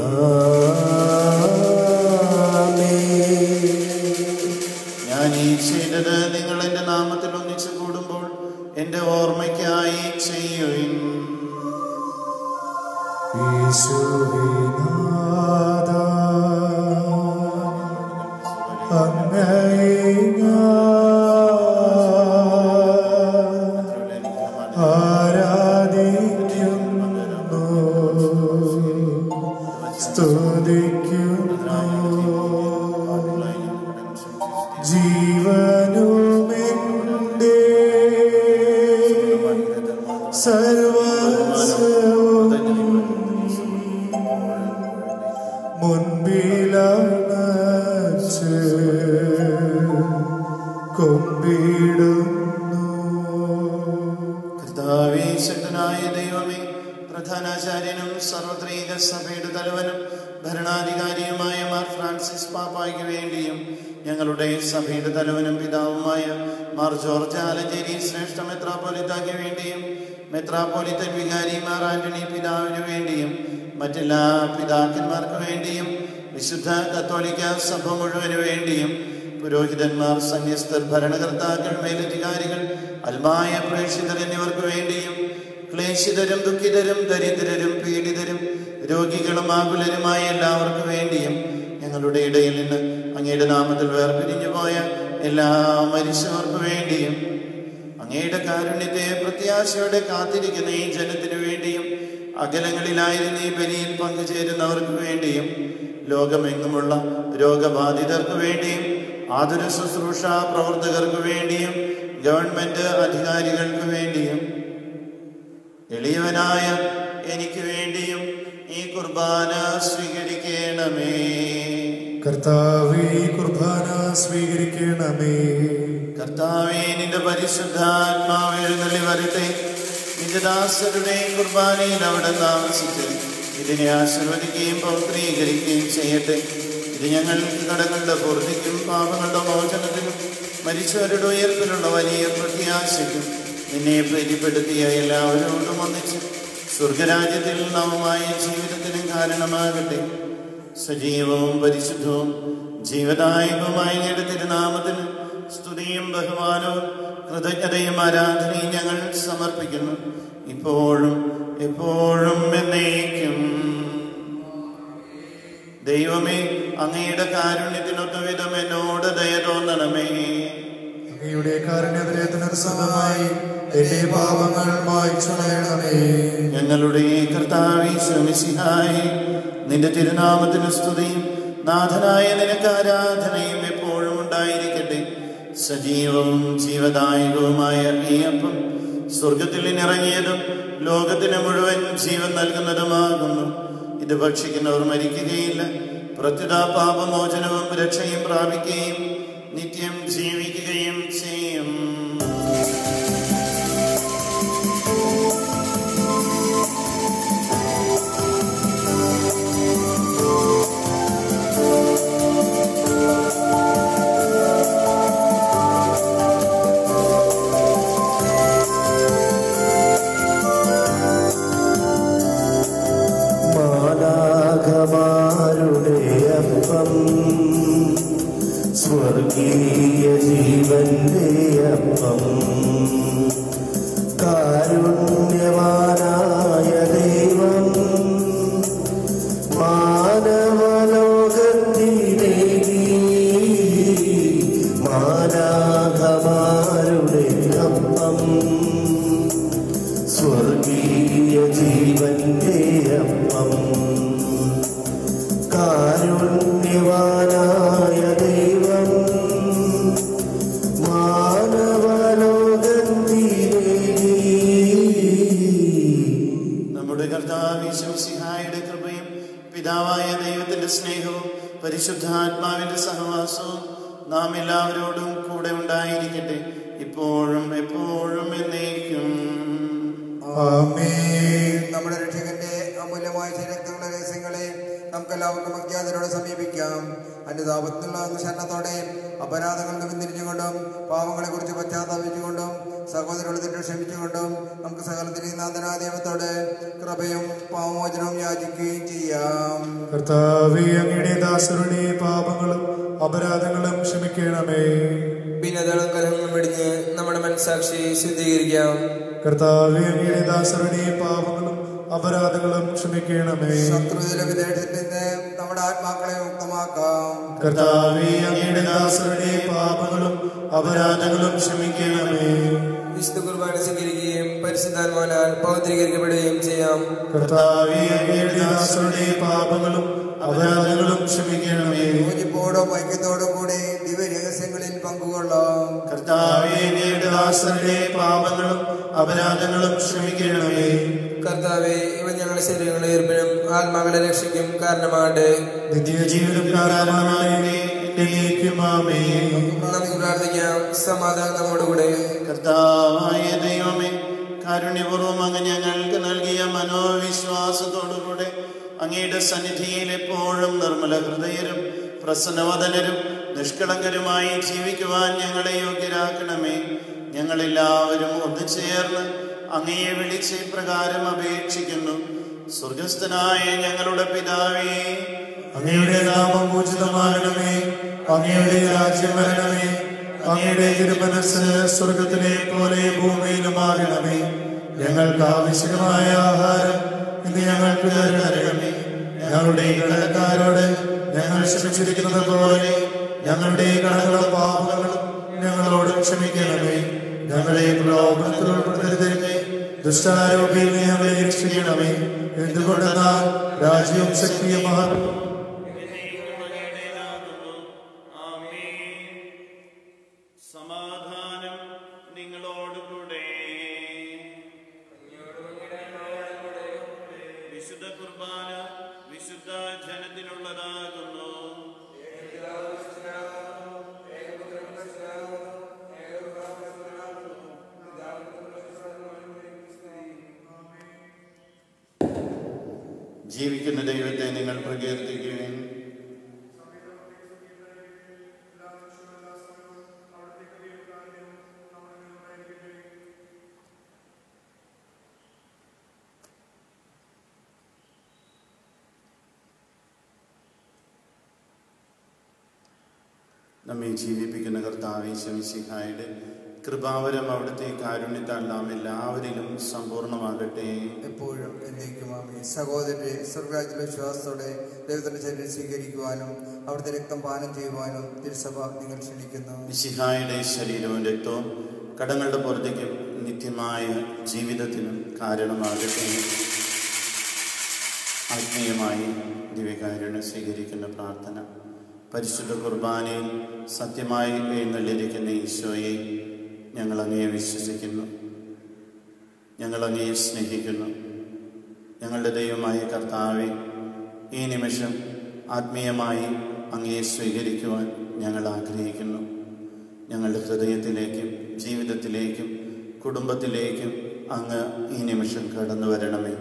ഞാൻ ഈ ചെയ്തത് നിങ്ങൾ എൻ്റെ നാമത്തിൽ ഒന്നിച്ചു കൂടുമ്പോൾ എൻ്റെ ഓർമ്മയ്ക്കായി ചെയ്യുവിൻ ജീവനുമെന്റെ സർവസ്വം മുൻപിലണച്ച് കൊമ്പിടുന്നു കർത്താവേ ശക്തനായ ദൈവമേ പ്രധാനാചാര്യനും സർവത്രീക സഭയുടെ തലവനും ഭരണാധികാരിയുമായ മാർ ഫ്രാൻസിസ് പാപ്പായ്ക്ക് വേണ്ടിയും ഞങ്ങളുടെ സഭയുടെ തലവനും പിതാവുമായ മാർ ജോർജ് ആലഞ്ചേരി ശ്രേഷ്ഠ മെത്രാപ്പോലിത്താക്ക് വേണ്ടിയും മെത്രാപ്പോലിത്തൻ വികാരി മാർ ആന്റണി പിതാവിന് വേണ്ടിയും മറ്റെല്ലാ പിതാക്കന്മാർക്ക് വേണ്ടിയും വിശുദ്ധ കത്തോലിക്ക സഭ മുഴുവന് വേണ്ടിയും പുരോഹിതന്മാർ സന്യസ്തർ ഭരണകർത്താക്കൾ മേലധികാരികൾ അൽമായ പ്രേക്ഷിതർ എന്നിവർക്ക് വേണ്ടിയും ക്ലേശിതരും ദുഃഖിതരും ദരിദ്രരും പീഡിതരും രോഗികളും ആകുലരുമായ എല്ലാവർക്കും വേണ്ടിയും ഞങ്ങളുടെ ഇടയിൽ നിന്ന് അങ്ങയുടെ നാമത്തിൽ വേർപിരിഞ്ഞു പോയ എല്ലാ മരിച്ചവർക്ക് വേണ്ടിയും അങ്ങയുടെ കാരുണ്യത്തെ പ്രത്യാശയോടെ കാത്തിരിക്കുന്ന ഈ ജനത്തിനു വേണ്ടിയും അകലങ്ങളിലായിരുന്ന ഈ ബലിയിൽ പങ്കുചേരുന്നവർക്ക് വേണ്ടിയും ലോകമെങ്ങുമുള്ള രോഗബാധിതർക്ക് വേണ്ടിയും ആതുര ശുശ്രൂഷ പ്രവർത്തകർക്ക് വേണ്ടിയും ഗവൺമെന്റ് അധികാരികൾക്ക് വേണ്ടിയും എളിയവനായ എനിക്ക് വേണ്ടിയും ഈ കുർബാന സ്വീകരിക്കണമേ കർത്താവേ കുർബാന സ്വീകരിക്കണമേ കർത്താവേ നിന്റെ പരിശുദ്ധാത്മാവ് എഴുന്നള്ളി വരട്ടെ നിന്റെ ദാസരുടെ കുർബാനയിൽ അവിടെ താമസിച്ച് ഇതിനെ ആശീർവദിക്കുകയും പൗത്രീകരിക്കുകയും ചെയ്യട്ടെ ഇത് ഞങ്ങൾക്ക് കടങ്ങളുടെ പൂർത്തിക്കും പാപങ്ങളുടെ മോചനത്തിനും മരിച്ചവരുടെ ഉയർപ്പിലുള്ള വലിയ പ്രത്യാശയ്ക്കും നിന്നെ പ്രീതിപ്പെടുത്തിയ എല്ലാവരോടും ഒന്നിച്ച് സ്വർഗരാജ്യത്തിൽ നവമായ ജീവിതത്തിനും കാരണമാകട്ടെ സജീവവും പരിശുദ്ധവും ജീവദായകവുമായ ഞങ്ങളുടെ തിരുനാമത്തിന് സ്തുതിയും ബഹുമാനവും കൃതജ്ഞതയും ആരാധനയും ഞങ്ങൾ സമർപ്പിക്കുന്നു ഇപ്പോഴും എപ്പോഴും എന്നേക്കും ദൈവമേ അങ്ങയുടെ കാരുണ്യത്തിനൊത്ത വിധം എന്നോട് ദയ തോന്നണമേ അങ്ങയുടെ കാരുണ്യത്തിനനുസൃതമായി എന്റെ പാപങ്ങൾ മായ്ച്ചു കളയണമേ ഞങ്ങളുടെ കർത്താവിശ്വമിസിഹായി നിന്റെ തിരുനാമത്തിന് സ്തുതിയും നാഥനായ നിനക്ക് ആരാധനയും എപ്പോഴും ഉണ്ടായിരിക്കട്ടെ സജീവവും ജീവദായകവുമായ ഈ അപ്പം സ്വർഗത്തിൽ നിറങ്ങിയതും ലോകത്തിന് മുഴുവൻ ജീവൻ നൽകുന്നതുമാകുന്നു ഇത് ഭക്ഷിക്കുന്നവർ മരിക്കുകയില്ല പ്രത്യുത പാപമോചനവും രക്ഷയും പ്രാപിക്കുകയും നിത്യം ജീവിക്കുകയും ചെയ്യും മാലാഖമാരുടെ അപ്പം സ്വർഗീയ പിതാവായ ദൈവത്തിന്റെ സ്നേഹവും പരിശുദ്ധാത്മാവിന്റെ സഹവാസവും നാം എല്ലാവരോടും കൂടെ ഉണ്ടായിരിക്കട്ടെ ഇപ്പോഴും എപ്പോഴും എന്നേക്കും ആമേൻ നമ്മുടെ രക്ഷകന്റെ അമൂല്യമായ ശരീരത്തിലുള്ള രഹസ്യങ്ങളെ നമുക്കെല്ലാവർക്കും അജ്ഞാതരോട് സമീപിക്കാം അനുതാപത്തിലുള്ള അനുസരണത്തോടെ അപരാധങ്ങൾ പിന്തിരിഞ്ഞുകൊണ്ടും പാവങ്ങളെ കുറിച്ച് പശ്ചാത്താപിച്ചുകൊണ്ടും സഹോദരങ്ങളെ ക്ഷമിച്ചുകൊണ്ടും നമുക്ക് സകലത്തിനും നാഥനായ ദൈവത്തോട് കൃപയും പാമോചനവും യാചിക്കുകയും ചെയ്യാം കർത്താവേ അങ്ങയുടെ ദാസരുടെ പാപങ്ങളും അപരാധങ്ങളും ക്ഷമിക്കണമേ ഭിന്നതകളും കലഹങ്ങളും വെടിഞ്ഞ് നമ്മുടെ മനസാക്ഷിയെ ശുദ്ധീകരിക്കാം കർത്താവേ അങ്ങയുടെ ദാസരുടെ പാപങ്ങളും അപരാധങ്ങളും ക്ഷമിക്കണമേ ശത്രുതിലെ വിദേശത്തിൽ നിന്ന് നമ്മുടെ ആത്മാക്കളെ മുക്തമാക്കാം കർത്താവേ അങ്ങയുടെ ദാസരുടെ പാപങ്ങളും അപരാധങ്ങളും ക്ഷമിക്കണമേ വിശുദ്ധ കുർബാന സ്വീകരിക്കുകയും പരിശുദ്ധാത്മാനാൽ പൗത്രീകരിക്കപ്പെടുകയും ചെയ്യാം കർത്താവേ അങ്ങയുടെ ദാസരുടെ പാപങ്ങളും അപരാധങ്ങളും ക്ഷമിക്കണമേ യോജിപ്പോടും ഐക്യത്തോടും കൂടി ദിവ്യ രഹസ്യങ്ങളിൽ പങ്കുകൊള്ളാം കർത്താവേ അങ്ങയുടെ ദാസരുടെ പാപങ്ങളും അപരാധങ്ങളും ക്ഷമിക്കണമേ കർത്താവെ ഇവ ഞങ്ങളുടെ ശരീരങ്ങളെ ഏർപ്പിനും ആത്മാക്കളെ രക്ഷിക്കും കാരണമാകട്ടെ നിത്യജീവനും കാരണമായി എന്നേക്കുമാമേ നമുക്ക് പ്രാർത്ഥിക്കാം സമാധാനം നമ്മോടുകൂടെ കർത്താവായ ദൈവമേ കാരുണ്യപൂർവം അങ്ങ് ഞങ്ങൾക്ക് നൽകിയ മനോവിശ്വാസത്തോടുകൂടെ അങ്ങയുടെ സന്നിധിയിൽ എപ്പോഴും നിർമ്മല ഹൃദയരും പ്രസന്നവദനരും നിഷ്കളങ്കരുമായി ജീവിക്കുവാൻ ഞങ്ങളെ യോഗ്യരാക്കണമേ ഞങ്ങളെല്ലാവരും ഒന്നുചേർന്ന് അങ്ങയെ വിളിച്ച് ഇപ്രകാരം അപേക്ഷിക്കുന്നു സ്വർഗസ്ഥനായ ഞങ്ങളുടെ പിതാവേ അങ്ങയുടെ നാമം പൂജിതമാകണമേ അങ്ങയുടെ രാജ്യം വരണമേ അങ്ങയുടെ തിരുമനസ് സ്വർഗത്തിലെ പോലെ ഭൂമിയിലുമാകണമേ ഞങ്ങൾക്ക് ആവശ്യമായ ആഹാരം ഇന്ന് ഞങ്ങൾക്ക് തരണമേ ഞങ്ങളുടെ കടക്കാരോട് ഞങ്ങൾ ക്ഷമിച്ചിരിക്കുന്നത് പോലെ ഞങ്ങളുടെ കടകളും പാപങ്ങളും ഞങ്ങളോട് ക്ഷമിക്കണമേ ഞങ്ങളെ പ്രലോഭനത്തിൽ ഉൾപ്പെടുത്തരുതേ ദുഷ്ടാരോഗ്യം ഞങ്ങളെ രക്ഷിക്കണമേ എന്തുകൊണ്ടെന്നാൽ രാജ്യവും ശക്തിയും മഹത്വം സമാധാനം നിങ്ങളോടുകൂടെ വിശുദ്ധ കുർബാന വിശുദ്ധ ജനത്തിനുള്ളതാകുന്നു ജീവിക്കുന്ന ദൈവത്തെ നിങ്ങൾ പ്രകീർത്തിക്കുകയും നമ്മെ ജീവിപ്പിക്കുന്ന കർത്താവ് ശമിശിഹായുടെ കൃപാവരം അവിടുത്തെ കാരുണ്യത്താൽ നാം എല്ലാവരിലും സമ്പൂർണ്ണമാകട്ടെ എപ്പോഴും എന്നേക്കുമാമേ സഹോദരരെ സ്വർഗരാജ്യത്തിലെ വിശ്വാസത്തോടെ ദൈവത്തിന്റെ ശരീരം സ്വീകരിക്കുവാനും അവിടുത്തെ രക്തം പാനം ചെയ്യുവാനും തിരുസഭ നിങ്ങൾ ക്ഷണിക്കുന്നു മിശിഹായുടെ ശരീരവും രക്തവും കടങ്ങളുടെ പുറത്തേക്കും നിത്യമായ ജീവിതത്തിനും കാരണമാകട്ടെ ആത്മീയമായി ദിവ്യകാരുണ്യം സ്വീകരിക്കുന്ന പ്രാർത്ഥന പരിശുദ്ധ കുർബാനയിൽ സത്യമായി എഴുന്നള്ളിരിക്കുന്ന ഈശോയെ ഞങ്ങൾ അങ്ങയെ വിശ്വസിക്കുന്നു ഞങ്ങൾ അങ്ങയെ സ്നേഹിക്കുന്നു ഞങ്ങളുടെ ദൈവമായ കർത്താവെ ഈ നിമിഷം ആത്മീയമായി അങ്ങയെ സ്വീകരിക്കുവാൻ ഞങ്ങൾ ആഗ്രഹിക്കുന്നു ഞങ്ങളുടെ ഹൃദയത്തിലേക്കും ജീവിതത്തിലേക്കും കുടുംബത്തിലേക്കും അങ്ങ് ഈ നിമിഷം കടന്നു വരണമേ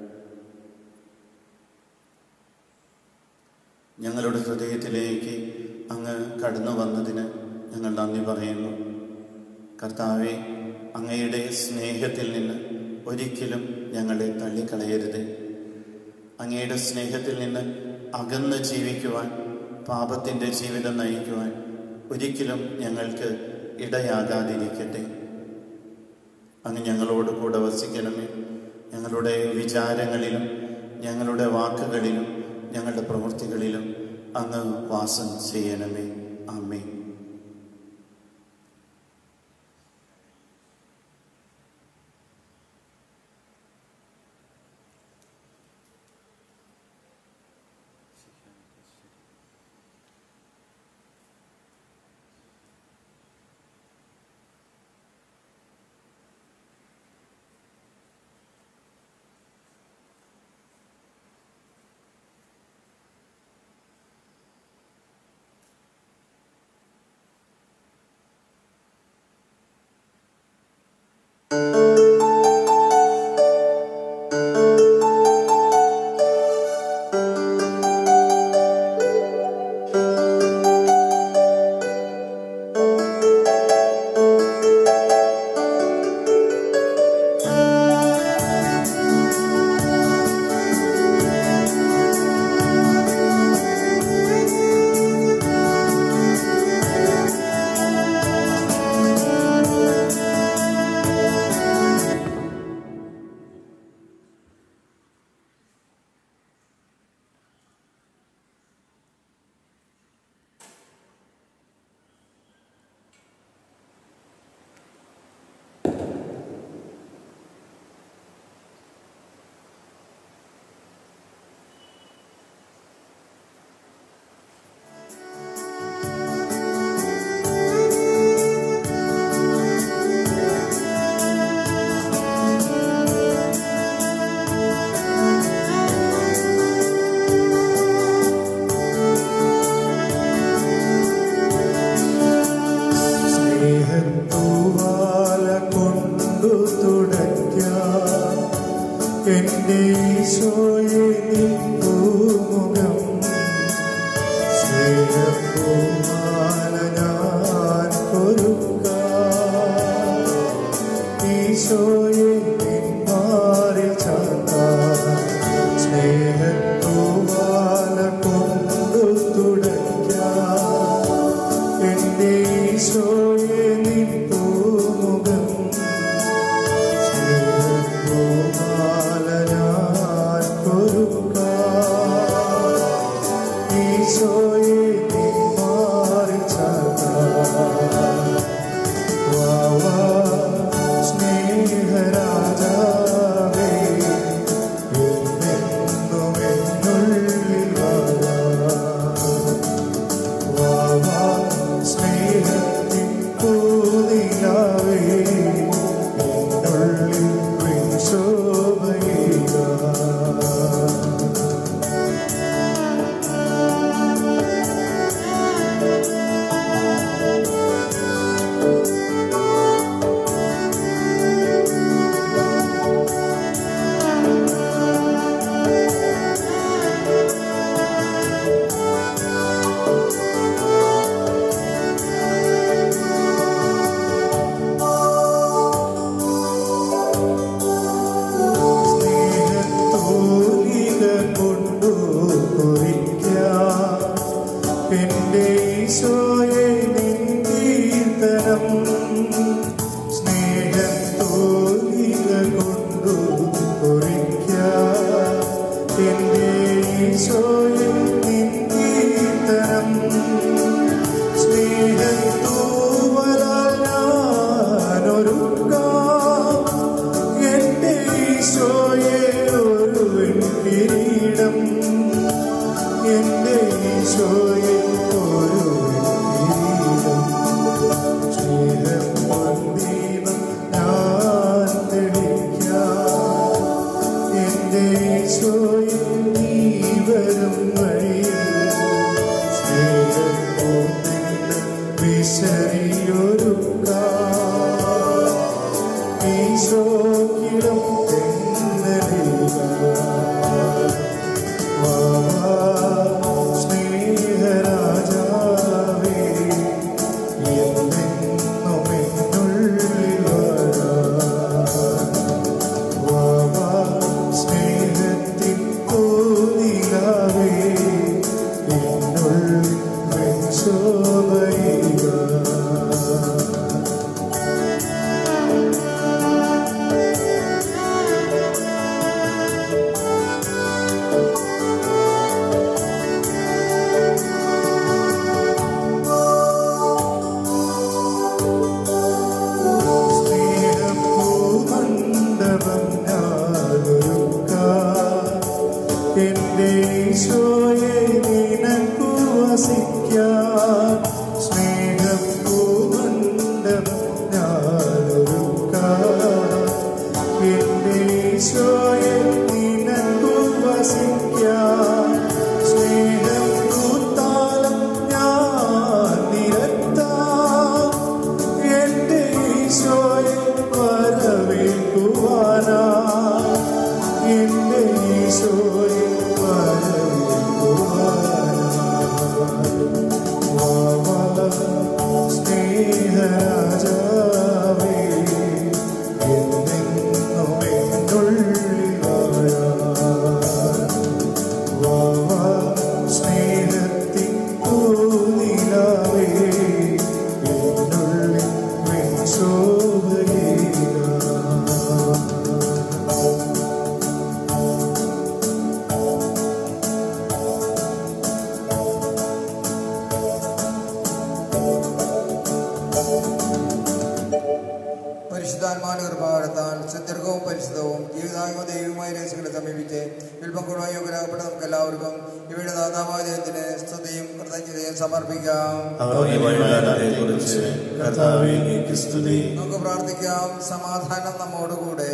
ഞങ്ങളുടെ ഹൃദയത്തിലേക്ക് അങ്ങ് കടന്നു വന്നതിന് ഞങ്ങൾ നന്ദി പറയുന്നു കർത്താവെ അങ്ങയുടെ സ്നേഹത്തിൽ നിന്ന് ഒരിക്കലും ഞങ്ങളെ തള്ളിക്കളയരുത് അങ്ങയുടെ സ്നേഹത്തിൽ നിന്ന് അകന്ന് ജീവിക്കുവാൻ പാപത്തിൻ്റെ ജീവിതം നയിക്കുവാൻ ഒരിക്കലും ഞങ്ങൾക്ക് ഇടയാകാതിരിക്കട്ടെ അങ്ങ് ഞങ്ങളോട് കൂടെ വസിക്കണമേ ഞങ്ങളുടെ വിചാരങ്ങളിലും ഞങ്ങളുടെ വാക്കുകളിലും ഞങ്ങളുടെ പ്രവൃത്തികളിലും അങ്ങ് വാസം ചെയ്യണമേ അമ്മേ സ്നേഹത്തൂവാല കൊണ്ടു തുടയ്ക്കാം എന്റെ ഈശോയെ നിൽപ്പൂമുഖം സ്നേഹപ്പൂമാല ഞാൻ ഒരുക്കാം ഈശോയെ നിന്മാറിൽ ചാർത്താം സ്നേഹത്തൂവാല കൊണ്ടു തുടയ്ക്കാം എന്റെ ഈശോയെ നിപ്പൂമുഖം സ്നേഹപ്പൂമാല ഞാൻ ഒരുക്കാം ഈശോയെ നിന്മാറിൽ ചാർത്താം വാ വാ സ്നേഹരാജാവേ എന്നെന്നും എന്നുള്ളിൽ വാഴാം വാ വാ സ്നേഹത്തിൻ പൂനിലാവേ എന്നുള്ളിൽ ശോഭയില്ല സ്നേഹത്തോലിക കൊണ്ടു കുറിക്കാം എന്റെ ഈശോയെ നിന്തീതനം സ്നേഹത്തോലിക കൊണ്ടു കുറിക്കാം എന്റെ ഈശോയെ നിന്തീതനം സ്നേഹത്തൂവലാൽ ഞാനൊരുക്കാം എന്റെ ഈശോയെ ഒരു കിരീടം എന്റെ ഈശോയെ ഒരു കിരീടം സ്നേഹമന്ദീപം ഞാൻ തെളിക്കാം എന്റെ ഈശോയെ നീ വരും വഴിയിൽ സ്നേഹത്തോടെ വിശറിയൊരുക്കാം ഈശോക്കിടം സ്നേഹരാജാവേ എന്നെന്നും എന്നുള്ളിൽ വാ സ്നേഹത്തിൻ പൂനിലാവേ എന്നുള്ളിൽ ശോഭയില്ല സ്നേഹപ്പൂമണ്ഡപം ഞാനൊരുക്കാം. എന്റെ ഈശോയെ നിനക്കു വസിക്കാൻ സ്നേഹപ്പൂമണ്ഡപം ഞാനൊരുക്കാം. എന്റെ ഈശോയെ നിനക്കു വസിക്കാൻ സ്നേഹം കൂത്താലം ഞാൻ നിരത്താം എന്റെ ഈശോയെ വരവേൽക്കാം വരവേൽക്കുവാനാ എന്റെ ഈശോയെ വരവേൽക്കുവാനാ വാവാ സ്നേഹരാജാവേ എന്നെന്നും എന്നുള്ളിൽ വാഴാ വാവാ സ്നേഹത്തിൻ പൂനിലാവേ എന്നുള്ളിൽ വെച്ചോകയേകാ പരിശുദ്ധാത്മാവിന്റെ കൃപാകരത്താൽ സത്യർക്കവും പരിശുദ്ധവും ജീവിതാത്മ ദൈവമായ രഹസ്യങ്ങളെ സമീപിച്ച് വിൽപ്പംകൊള്ളുവാൻ യോഗ്യരാകപ്പെട്ട നമുക്ക് എല്ലാവർക്കും ഇവയുടെ ദാതാവായ ദൈവത്തിന് സ്തുതിയും കൃതജ്ഞതയും സമർപ്പിക്കാം കുറിച്ച് കർത്താവേ അങ്ങേക്ക് സ്തുതി നമുക്ക് പ്രാർത്ഥിക്കാം സമാധാനം നമ്മോടുകൂടെ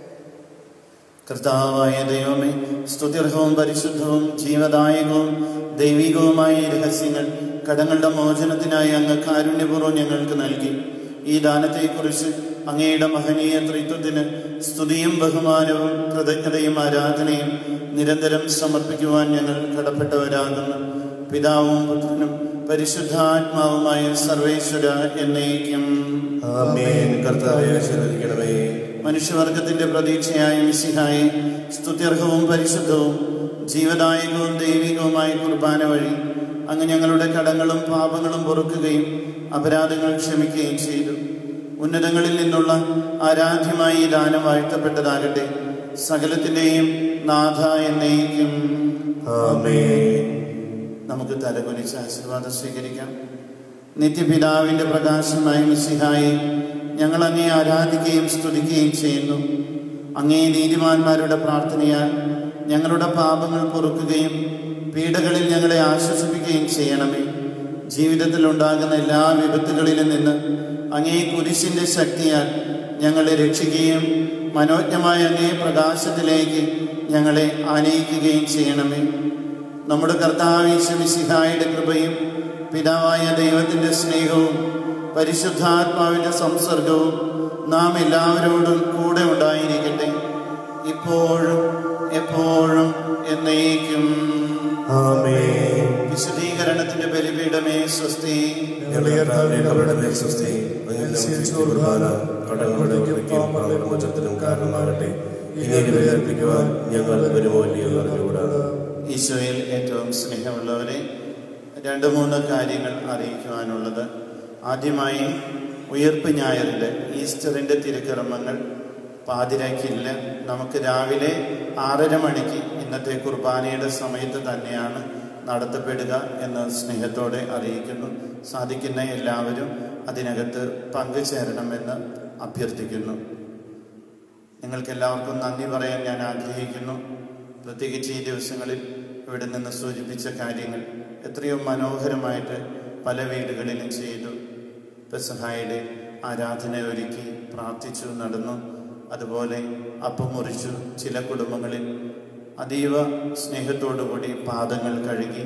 കർത്താവായ ദൈവമേ സ്തുത്യർഹവും പരിശുദ്ധവും ജീവദായകവും ദൈവികവുമായ ഈ രഹസ്യങ്ങൾ കടങ്ങളുടെ മോചനത്തിനായി അങ്ങ് കാരുണ്യപൂർവ്വം ഞങ്ങൾക്ക് നൽകി ഈ ദാനത്തെക്കുറിച്ച് അങ്ങയുടെ മഹനീയ ത്രിത്വത്തിന് സ്തുതിയും ബഹുമാനവും കൃതജ്ഞതയും ആരാധനയും നിരന്തരം സമർപ്പിക്കുവാൻ ഞങ്ങൾ കടപ്പെട്ടവരാകുന്നു പിതാവും പുത്രനും പരിശുദ്ധാത്മാവുമായ സർവേശ്വര എന്നേക്കും ആമേൻ കർത്താവെ ആശീർവദിക്കണമേ മനുഷ്യവർഗത്തിന്റെ പ്രതീക്ഷയായ മിശിഹായി സ്തുത്യർഹവും പരിശുദ്ധവും ജീവദായകവും ദൈവികവുമായ കുർബാന വഴി അങ്ങ് ഞങ്ങളുടെ കടങ്ങളും പാപങ്ങളും പൊറുക്കുകയും അപരാധങ്ങൾ ക്ഷമിക്കുകയും ചെയ്തു ഉന്നതങ്ങളിൽ നിന്നുള്ള ആരാധ്യമായ ഈ ദാനം വാഴ്ത്തപ്പെട്ടതാകട്ടെ സകലത്തിന്റെയും നാഥ എന്നേക്കും ആമേൻ നമുക്ക് തലകുനിച്ച് ആശീർവാദം സ്വീകരിക്കാം നിത്യപിതാവിന്റെ പ്രകാശമായ മിശിഹായി ഞങ്ങൾ അങ്ങേ ആരാധിക്കുകയും സ്തുതിക്കുകയും ചെയ്യുന്നു അങ്ങേ നീതിമാന്മാരുടെ പ്രാർത്ഥനയാൽ ഞങ്ങളുടെ പാപങ്ങൾ പൊറുക്കുകയും പീഡകളിൽ ഞങ്ങളെ ആശ്വസിപ്പിക്കുകയും ചെയ്യണമേ ജീവിതത്തിൽ ഉണ്ടാകുന്ന എല്ലാ വിപത്തുകളിലും നിന്ന് അങ്ങേ കുരിശിന്റെ ശക്തിയാൽ ഞങ്ങളെ രക്ഷിക്കുകയും മനോജ്ഞമായ അങ്ങേ പ്രകാശത്തിലേക്ക് ഞങ്ങളെ ആനയിക്കുകയും ചെയ്യണമേ നമ്മുടെ കർത്താവീശമിസിഹായുടെ കൃപയും പിതാവായ ദൈവത്തിന്റെ സ്നേഹവും പരിശുദ്ധാത്മാവിന്റെ സംസർഗവും നാം എല്ലാവരോടും കൂടെ ഉണ്ടായിരിക്കട്ടെ ഇപ്പോഴും എപ്പോഴും എന്നേക്കും ആമേൻ വിശദീകരണത്തിന്റെ ബലിപീഠമേ സ്വസ്തി ഞങ്ങളുടെ കർത്താവിനെ കപടമേ സ്വസ്തി അനുസരിച്ച് കുർബാന കടങ്ങളുടെ വൃത്തിക്കും പാപമോചനത്തിനും കാരണമാകട്ടെ ഇങ്ങനെ ബലിയർപ്പിക്കുവാൻ ഞങ്ങൾ വരുമോ ഇല്ലയോ അറിഞ്ഞുകൂടാ ഈശോയിൽ ഏറ്റവും സ്നേഹമുള്ളവരെ രണ്ട് മൂന്ന് കാര്യങ്ങൾ അറിയിക്കുവാനുള്ളത് ആദ്യമായി ഉയർപ്പ് ഞായറിൻ്റെ ഈസ്റ്ററിൻ്റെ തിരുക്കർമ്മങ്ങൾ പാതിരാക്കില്ല നമുക്ക് രാവിലെ ആറര മണിക്ക് ഇന്നത്തെ കുർബാനയുടെ സമയത്ത് തന്നെയാണ് നടത്തപ്പെടുക എന്ന് സ്നേഹത്തോടെ അറിയിക്കുന്നു സാധിക്കുന്ന എല്ലാവരും അതിനകത്ത് പങ്കുചേരണമെന്ന് അഭ്യർത്ഥിക്കുന്നു നിങ്ങൾക്ക് എല്ലാവർക്കും നന്ദി പറയാൻ ഞാൻ ആഗ്രഹിക്കുന്നു പ്രത്യേകിച്ച് ഈ ദിവസങ്ങളിൽ ഇവിടെ നിന്ന് സൂചിപ്പിച്ച കാര്യങ്ങൾ എത്രയോ മനോഹരമായിട്ട് പല വീടുകളിലും ചെയ്തു പെസഹായുടെ ആരാധന ഒരുക്കി പ്രാർത്ഥിച്ചു നടന്നു അതുപോലെ അപ്പം മുറിച്ചു ചില കുടുംബങ്ങളിൽ അതീവ സ്നേഹത്തോടുകൂടി പാദങ്ങൾ കഴുകി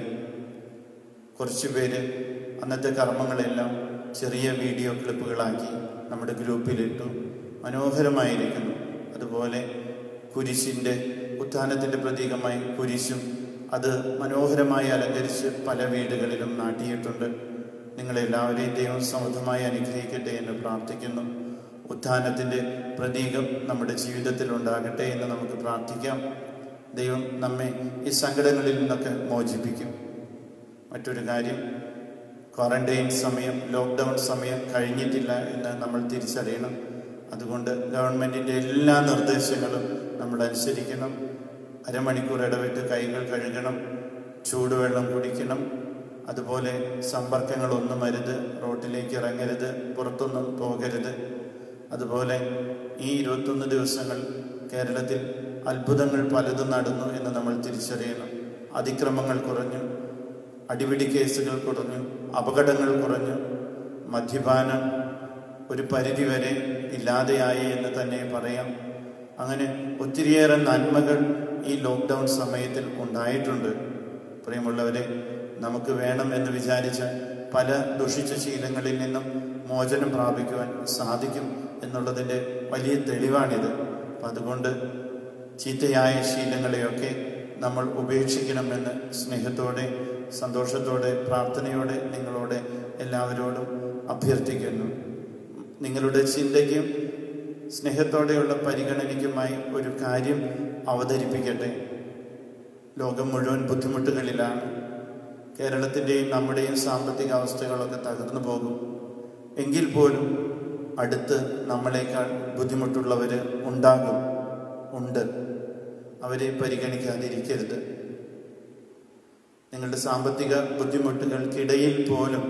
കുറച്ച് പേര് അന്നത്തെ കർമ്മങ്ങളെല്ലാം ചെറിയ വീഡിയോ ക്ലിപ്പുകളാക്കി നമ്മുടെ ഗ്രൂപ്പിലിട്ടു മനോഹരമായിരിക്കുന്നു അതുപോലെ കുരിശിൻ്റെ ഉത്ഥാനത്തിൻ്റെ പ്രതീകമായി കുരിശും അത് മനോഹരമായി അലങ്കരിച്ച് പല വീടുകളിലും നാട്ടിയിട്ടുണ്ട് നിങ്ങളെല്ലാവരെയും ദൈവം സമൃദ്ധമായി അനുഗ്രഹിക്കട്ടെ എന്ന് പ്രാർത്ഥിക്കുന്നു ഉത്ഥാനത്തിൻ്റെ പ്രതീകം നമ്മുടെ ജീവിതത്തിൽ ഉണ്ടാകട്ടെ എന്ന് നമുക്ക് പ്രാർത്ഥിക്കാം ദൈവം നമ്മെ ഈ സങ്കടങ്ങളിൽ നിന്നൊക്കെ മോചിപ്പിക്കും മറ്റൊരു കാര്യം ക്വാറന്റൈൻ സമയം ലോക്ക്ഡൗൺ സമയം കഴിഞ്ഞിട്ടില്ല എന്ന് നമ്മൾ തിരിച്ചറിയണം അതുകൊണ്ട് ഗവൺമെൻറ്റിൻ്റെ എല്ലാ നിർദ്ദേശങ്ങളും നമ്മൾ അനുസരിക്കണം അരമണിക്കൂർ ഇടവിട്ട് കൈകൾ കഴുകണം ചൂടുവെള്ളം കുടിക്കണം അതുപോലെ സമ്പർക്കങ്ങളൊന്നും അരുത് റോട്ടിലേക്ക് ഇറങ്ങരുത് പുറത്തൊന്നും പോകരുത് അതുപോലെ ഈ ഇരുപത്തൊന്ന് ദിവസങ്ങൾ കേരളത്തിൽ അത്ഭുതങ്ങൾ പലതും നടന്നു എന്ന് നമ്മൾ തിരിച്ചറിയണം അതിക്രമങ്ങൾ കുറഞ്ഞു അടിപിടി കേസുകൾ കുറഞ്ഞു അപകടങ്ങൾ കുറഞ്ഞു മദ്യപാനം ഒരു പരിധിവരെ ഇല്ലാതെയായി എന്ന് തന്നെ പറയാം അങ്ങനെ ഒത്തിരിയേറെ നന്മകൾ ഈ ലോക്ക്ഡൗൺ സമയത്തിൽ ഉണ്ടായിട്ടുണ്ട് പ്രിയമുള്ളവരെ നമുക്ക് വേണം എന്ന് വിചാരിച്ച പല ദുഷിച്ച ശീലങ്ങളിൽ നിന്നും മോചനം പ്രാപിക്കുവാൻ സാധിക്കും എന്നുള്ളതിൻ്റെ വലിയ തെളിവാണിത് അപ്പം അതുകൊണ്ട് ചീത്തയായ ശീലങ്ങളെയൊക്കെ നമ്മൾ ഉപേക്ഷിക്കണമെന്ന് സ്നേഹത്തോടെ സന്തോഷത്തോടെ പ്രാർത്ഥനയോടെ നിങ്ങളോട് എല്ലാവരോടും അഭ്യർത്ഥിക്കുന്നു നിങ്ങളുടെ ചിന്തയ്ക്കും സ്നേഹത്തോടെയുള്ള പരിഗണനയ്ക്കുമായി ഒരു കാര്യം അവതരിപ്പിക്കട്ടെ ലോകം മുഴുവൻ ബുദ്ധിമുട്ടുകളിലാണ് കേരളത്തിൻ്റെയും നമ്മുടെയും സാമ്പത്തിക അവസ്ഥകളൊക്കെ തകർന്നു പോകും എങ്കിൽ പോലും അടുത്ത് നമ്മളെക്കാൾ ബുദ്ധിമുട്ടുള്ളവർ ഉണ്ടാകും ഉണ്ട് അവരെ പരിഗണിക്കാതിരിക്കരുത് നിങ്ങളുടെ സാമ്പത്തിക ബുദ്ധിമുട്ടുകൾക്കിടയിൽ പോലും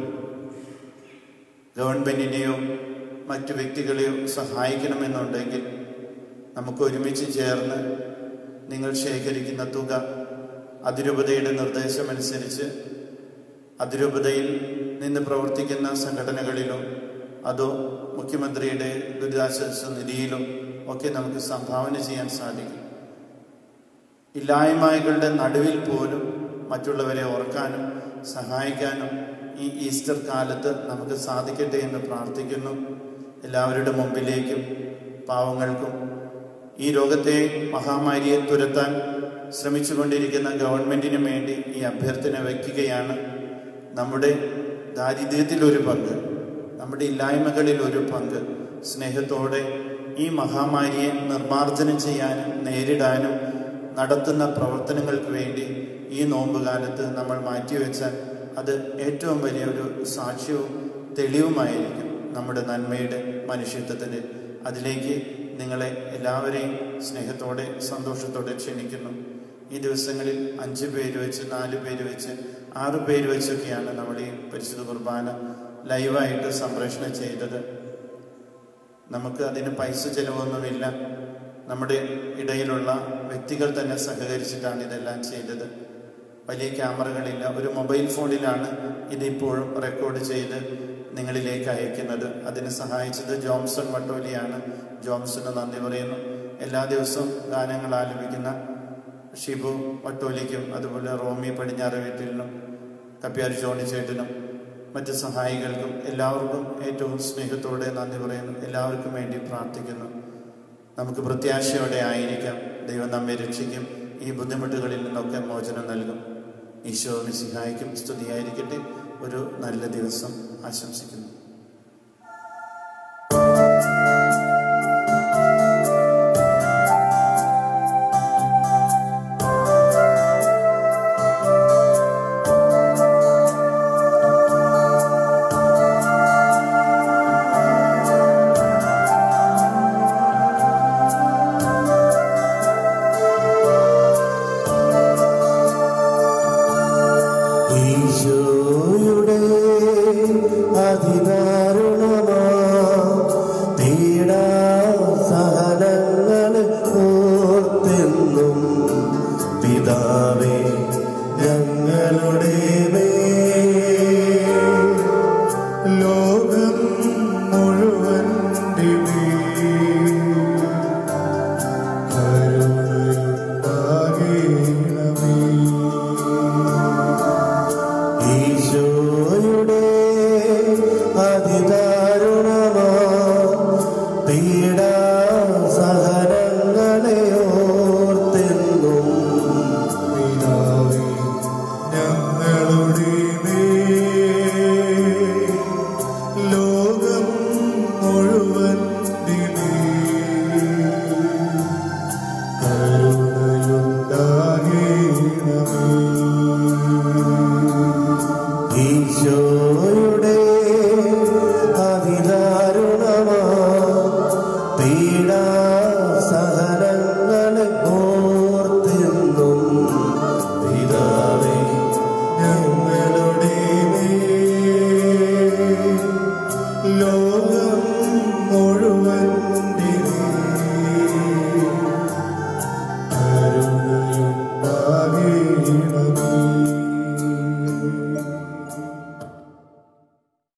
ഗവൺമെൻറ്റിനെയോ മറ്റു വ്യക്തികളെയോ സഹായിക്കണമെന്നുണ്ടെങ്കിൽ നമുക്ക് ഒരുമിച്ച് ചേർന്ന് നിങ്ങൾ ശേഖരിക്കുന്ന തുക അതിരൂപതയുടെ നിർദ്ദേശമനുസരിച്ച് അതിരൂപതയിൽ നിന്ന് പ്രവർത്തിക്കുന്ന സംഘടനകളിലോ അതോ മുഖ്യമന്ത്രിയുടെ ദുരിതാശ്വാസ നിധിയിലോ ഒക്കെ നമുക്ക് സംഭാവന ചെയ്യാൻ സാധിക്കും ഇല്ലായ്മകളുടെ നടുവിൽ പോലും മറ്റുള്ളവരെ ഓർക്കാനും സഹായിക്കാനും ഈ ഈസ്റ്റർ കാലത്ത് നമുക്ക് സാധിക്കട്ടെ എന്ന് പ്രാർത്ഥിക്കുന്നു എല്ലാവരുടെ മുമ്പിലേക്കും പാവങ്ങൾക്കും ഈ രോഗത്തെ മഹാമാരിയെ തുരത്താൻ ശ്രമിച്ചുകൊണ്ടിരിക്കുന്ന ഗവൺമെന്റിനും വേണ്ടി ഈ അഭ്യർത്ഥന വയ്ക്കുകയാണ് നമ്മുടെ ദാരിദ്ര്യത്തിൽ ഒരു പങ്ക് നമ്മുടെ ഇല്ലായ്മകളിൽ ഒരു പങ്ക് സ്നേഹത്തോടെ ഈ മഹാമാരിയെ നിർമ്മാർജ്ജനം ചെയ്യാനും നേരിടാനും നടത്തുന്ന പ്രവർത്തനങ്ങൾക്ക് വേണ്ടി ഈ നോമ്പ് കാലത്ത് നമ്മൾ മാറ്റിവെച്ചാൽ അത് ഏറ്റവും വലിയ ഒരു സാക്ഷ്യവും തെളിവുമായിരിക്കും നമ്മുടെ നന്മയുടെ മനുഷ്യത്വത്തിൻ്റെ അതിലേക്ക് നിങ്ങളെ എല്ലാവരെയും സ്നേഹത്തോടെ സന്തോഷത്തോടെ ക്ഷണിക്കുന്നു ഈ ദിവസങ്ങളിൽ അഞ്ച് പേര് വെച്ച് നാല് പേര് വെച്ച് ആറ് പേര് വെച്ചൊക്കെയാണ് നമ്മൾ ഈ പരിശുദ്ധ കുർബാന ലൈവായിട്ട് സംപ്രേഷണം ചെയ്തത് നമുക്ക് അതിന് പൈസ ചിലവൊന്നുമില്ല നമ്മുടെ ഇടയിലുള്ള വ്യക്തികൾ തന്നെ സഹകരിച്ചിട്ടാണ് ഇതെല്ലാം ചെയ്തത് വലിയ ക്യാമറകളില്ല ഒരു മൊബൈൽ ഫോണിലാണ് ഇതിപ്പോഴും റെക്കോർഡ് ചെയ്ത് നിങ്ങളിലേക്ക് അയക്കുന്നത് അതിന് സഹായിച്ചത് ജോംസൺ വട്ടോലിയാണ് ജോംസണ് നന്ദി പറയുന്നു എല്ലാ ദിവസവും ഗാനങ്ങൾ ആലപിക്കുന്ന ഷിബു വട്ടോലിക്കും അതുപോലെ റോമി പടിഞ്ഞാറ് വീട്ടിലിനും കപ്പ്യാർ ജോണി ചേട്ടനും മറ്റ് സഹായികൾക്കും എല്ലാവർക്കും ഏറ്റവും സ്നേഹത്തോടെ നന്ദി പറയുന്നു എല്ലാവർക്കും വേണ്ടി പ്രാർത്ഥിക്കുന്നു നമുക്ക് പ്രത്യാശയോടെ ആയിരിക്കാം ദൈവം നമ്മെ രക്ഷിക്കും ഈ ബുദ്ധിമുട്ടുകളിൽ നിന്നൊക്കെ മോചനം നൽകും ഈശോ മിശിഹായിക്കും സ്തുതിയായിരിക്കട്ടെ ഒരു നല്ല ദിവസം ആശംസിക്കുന്നു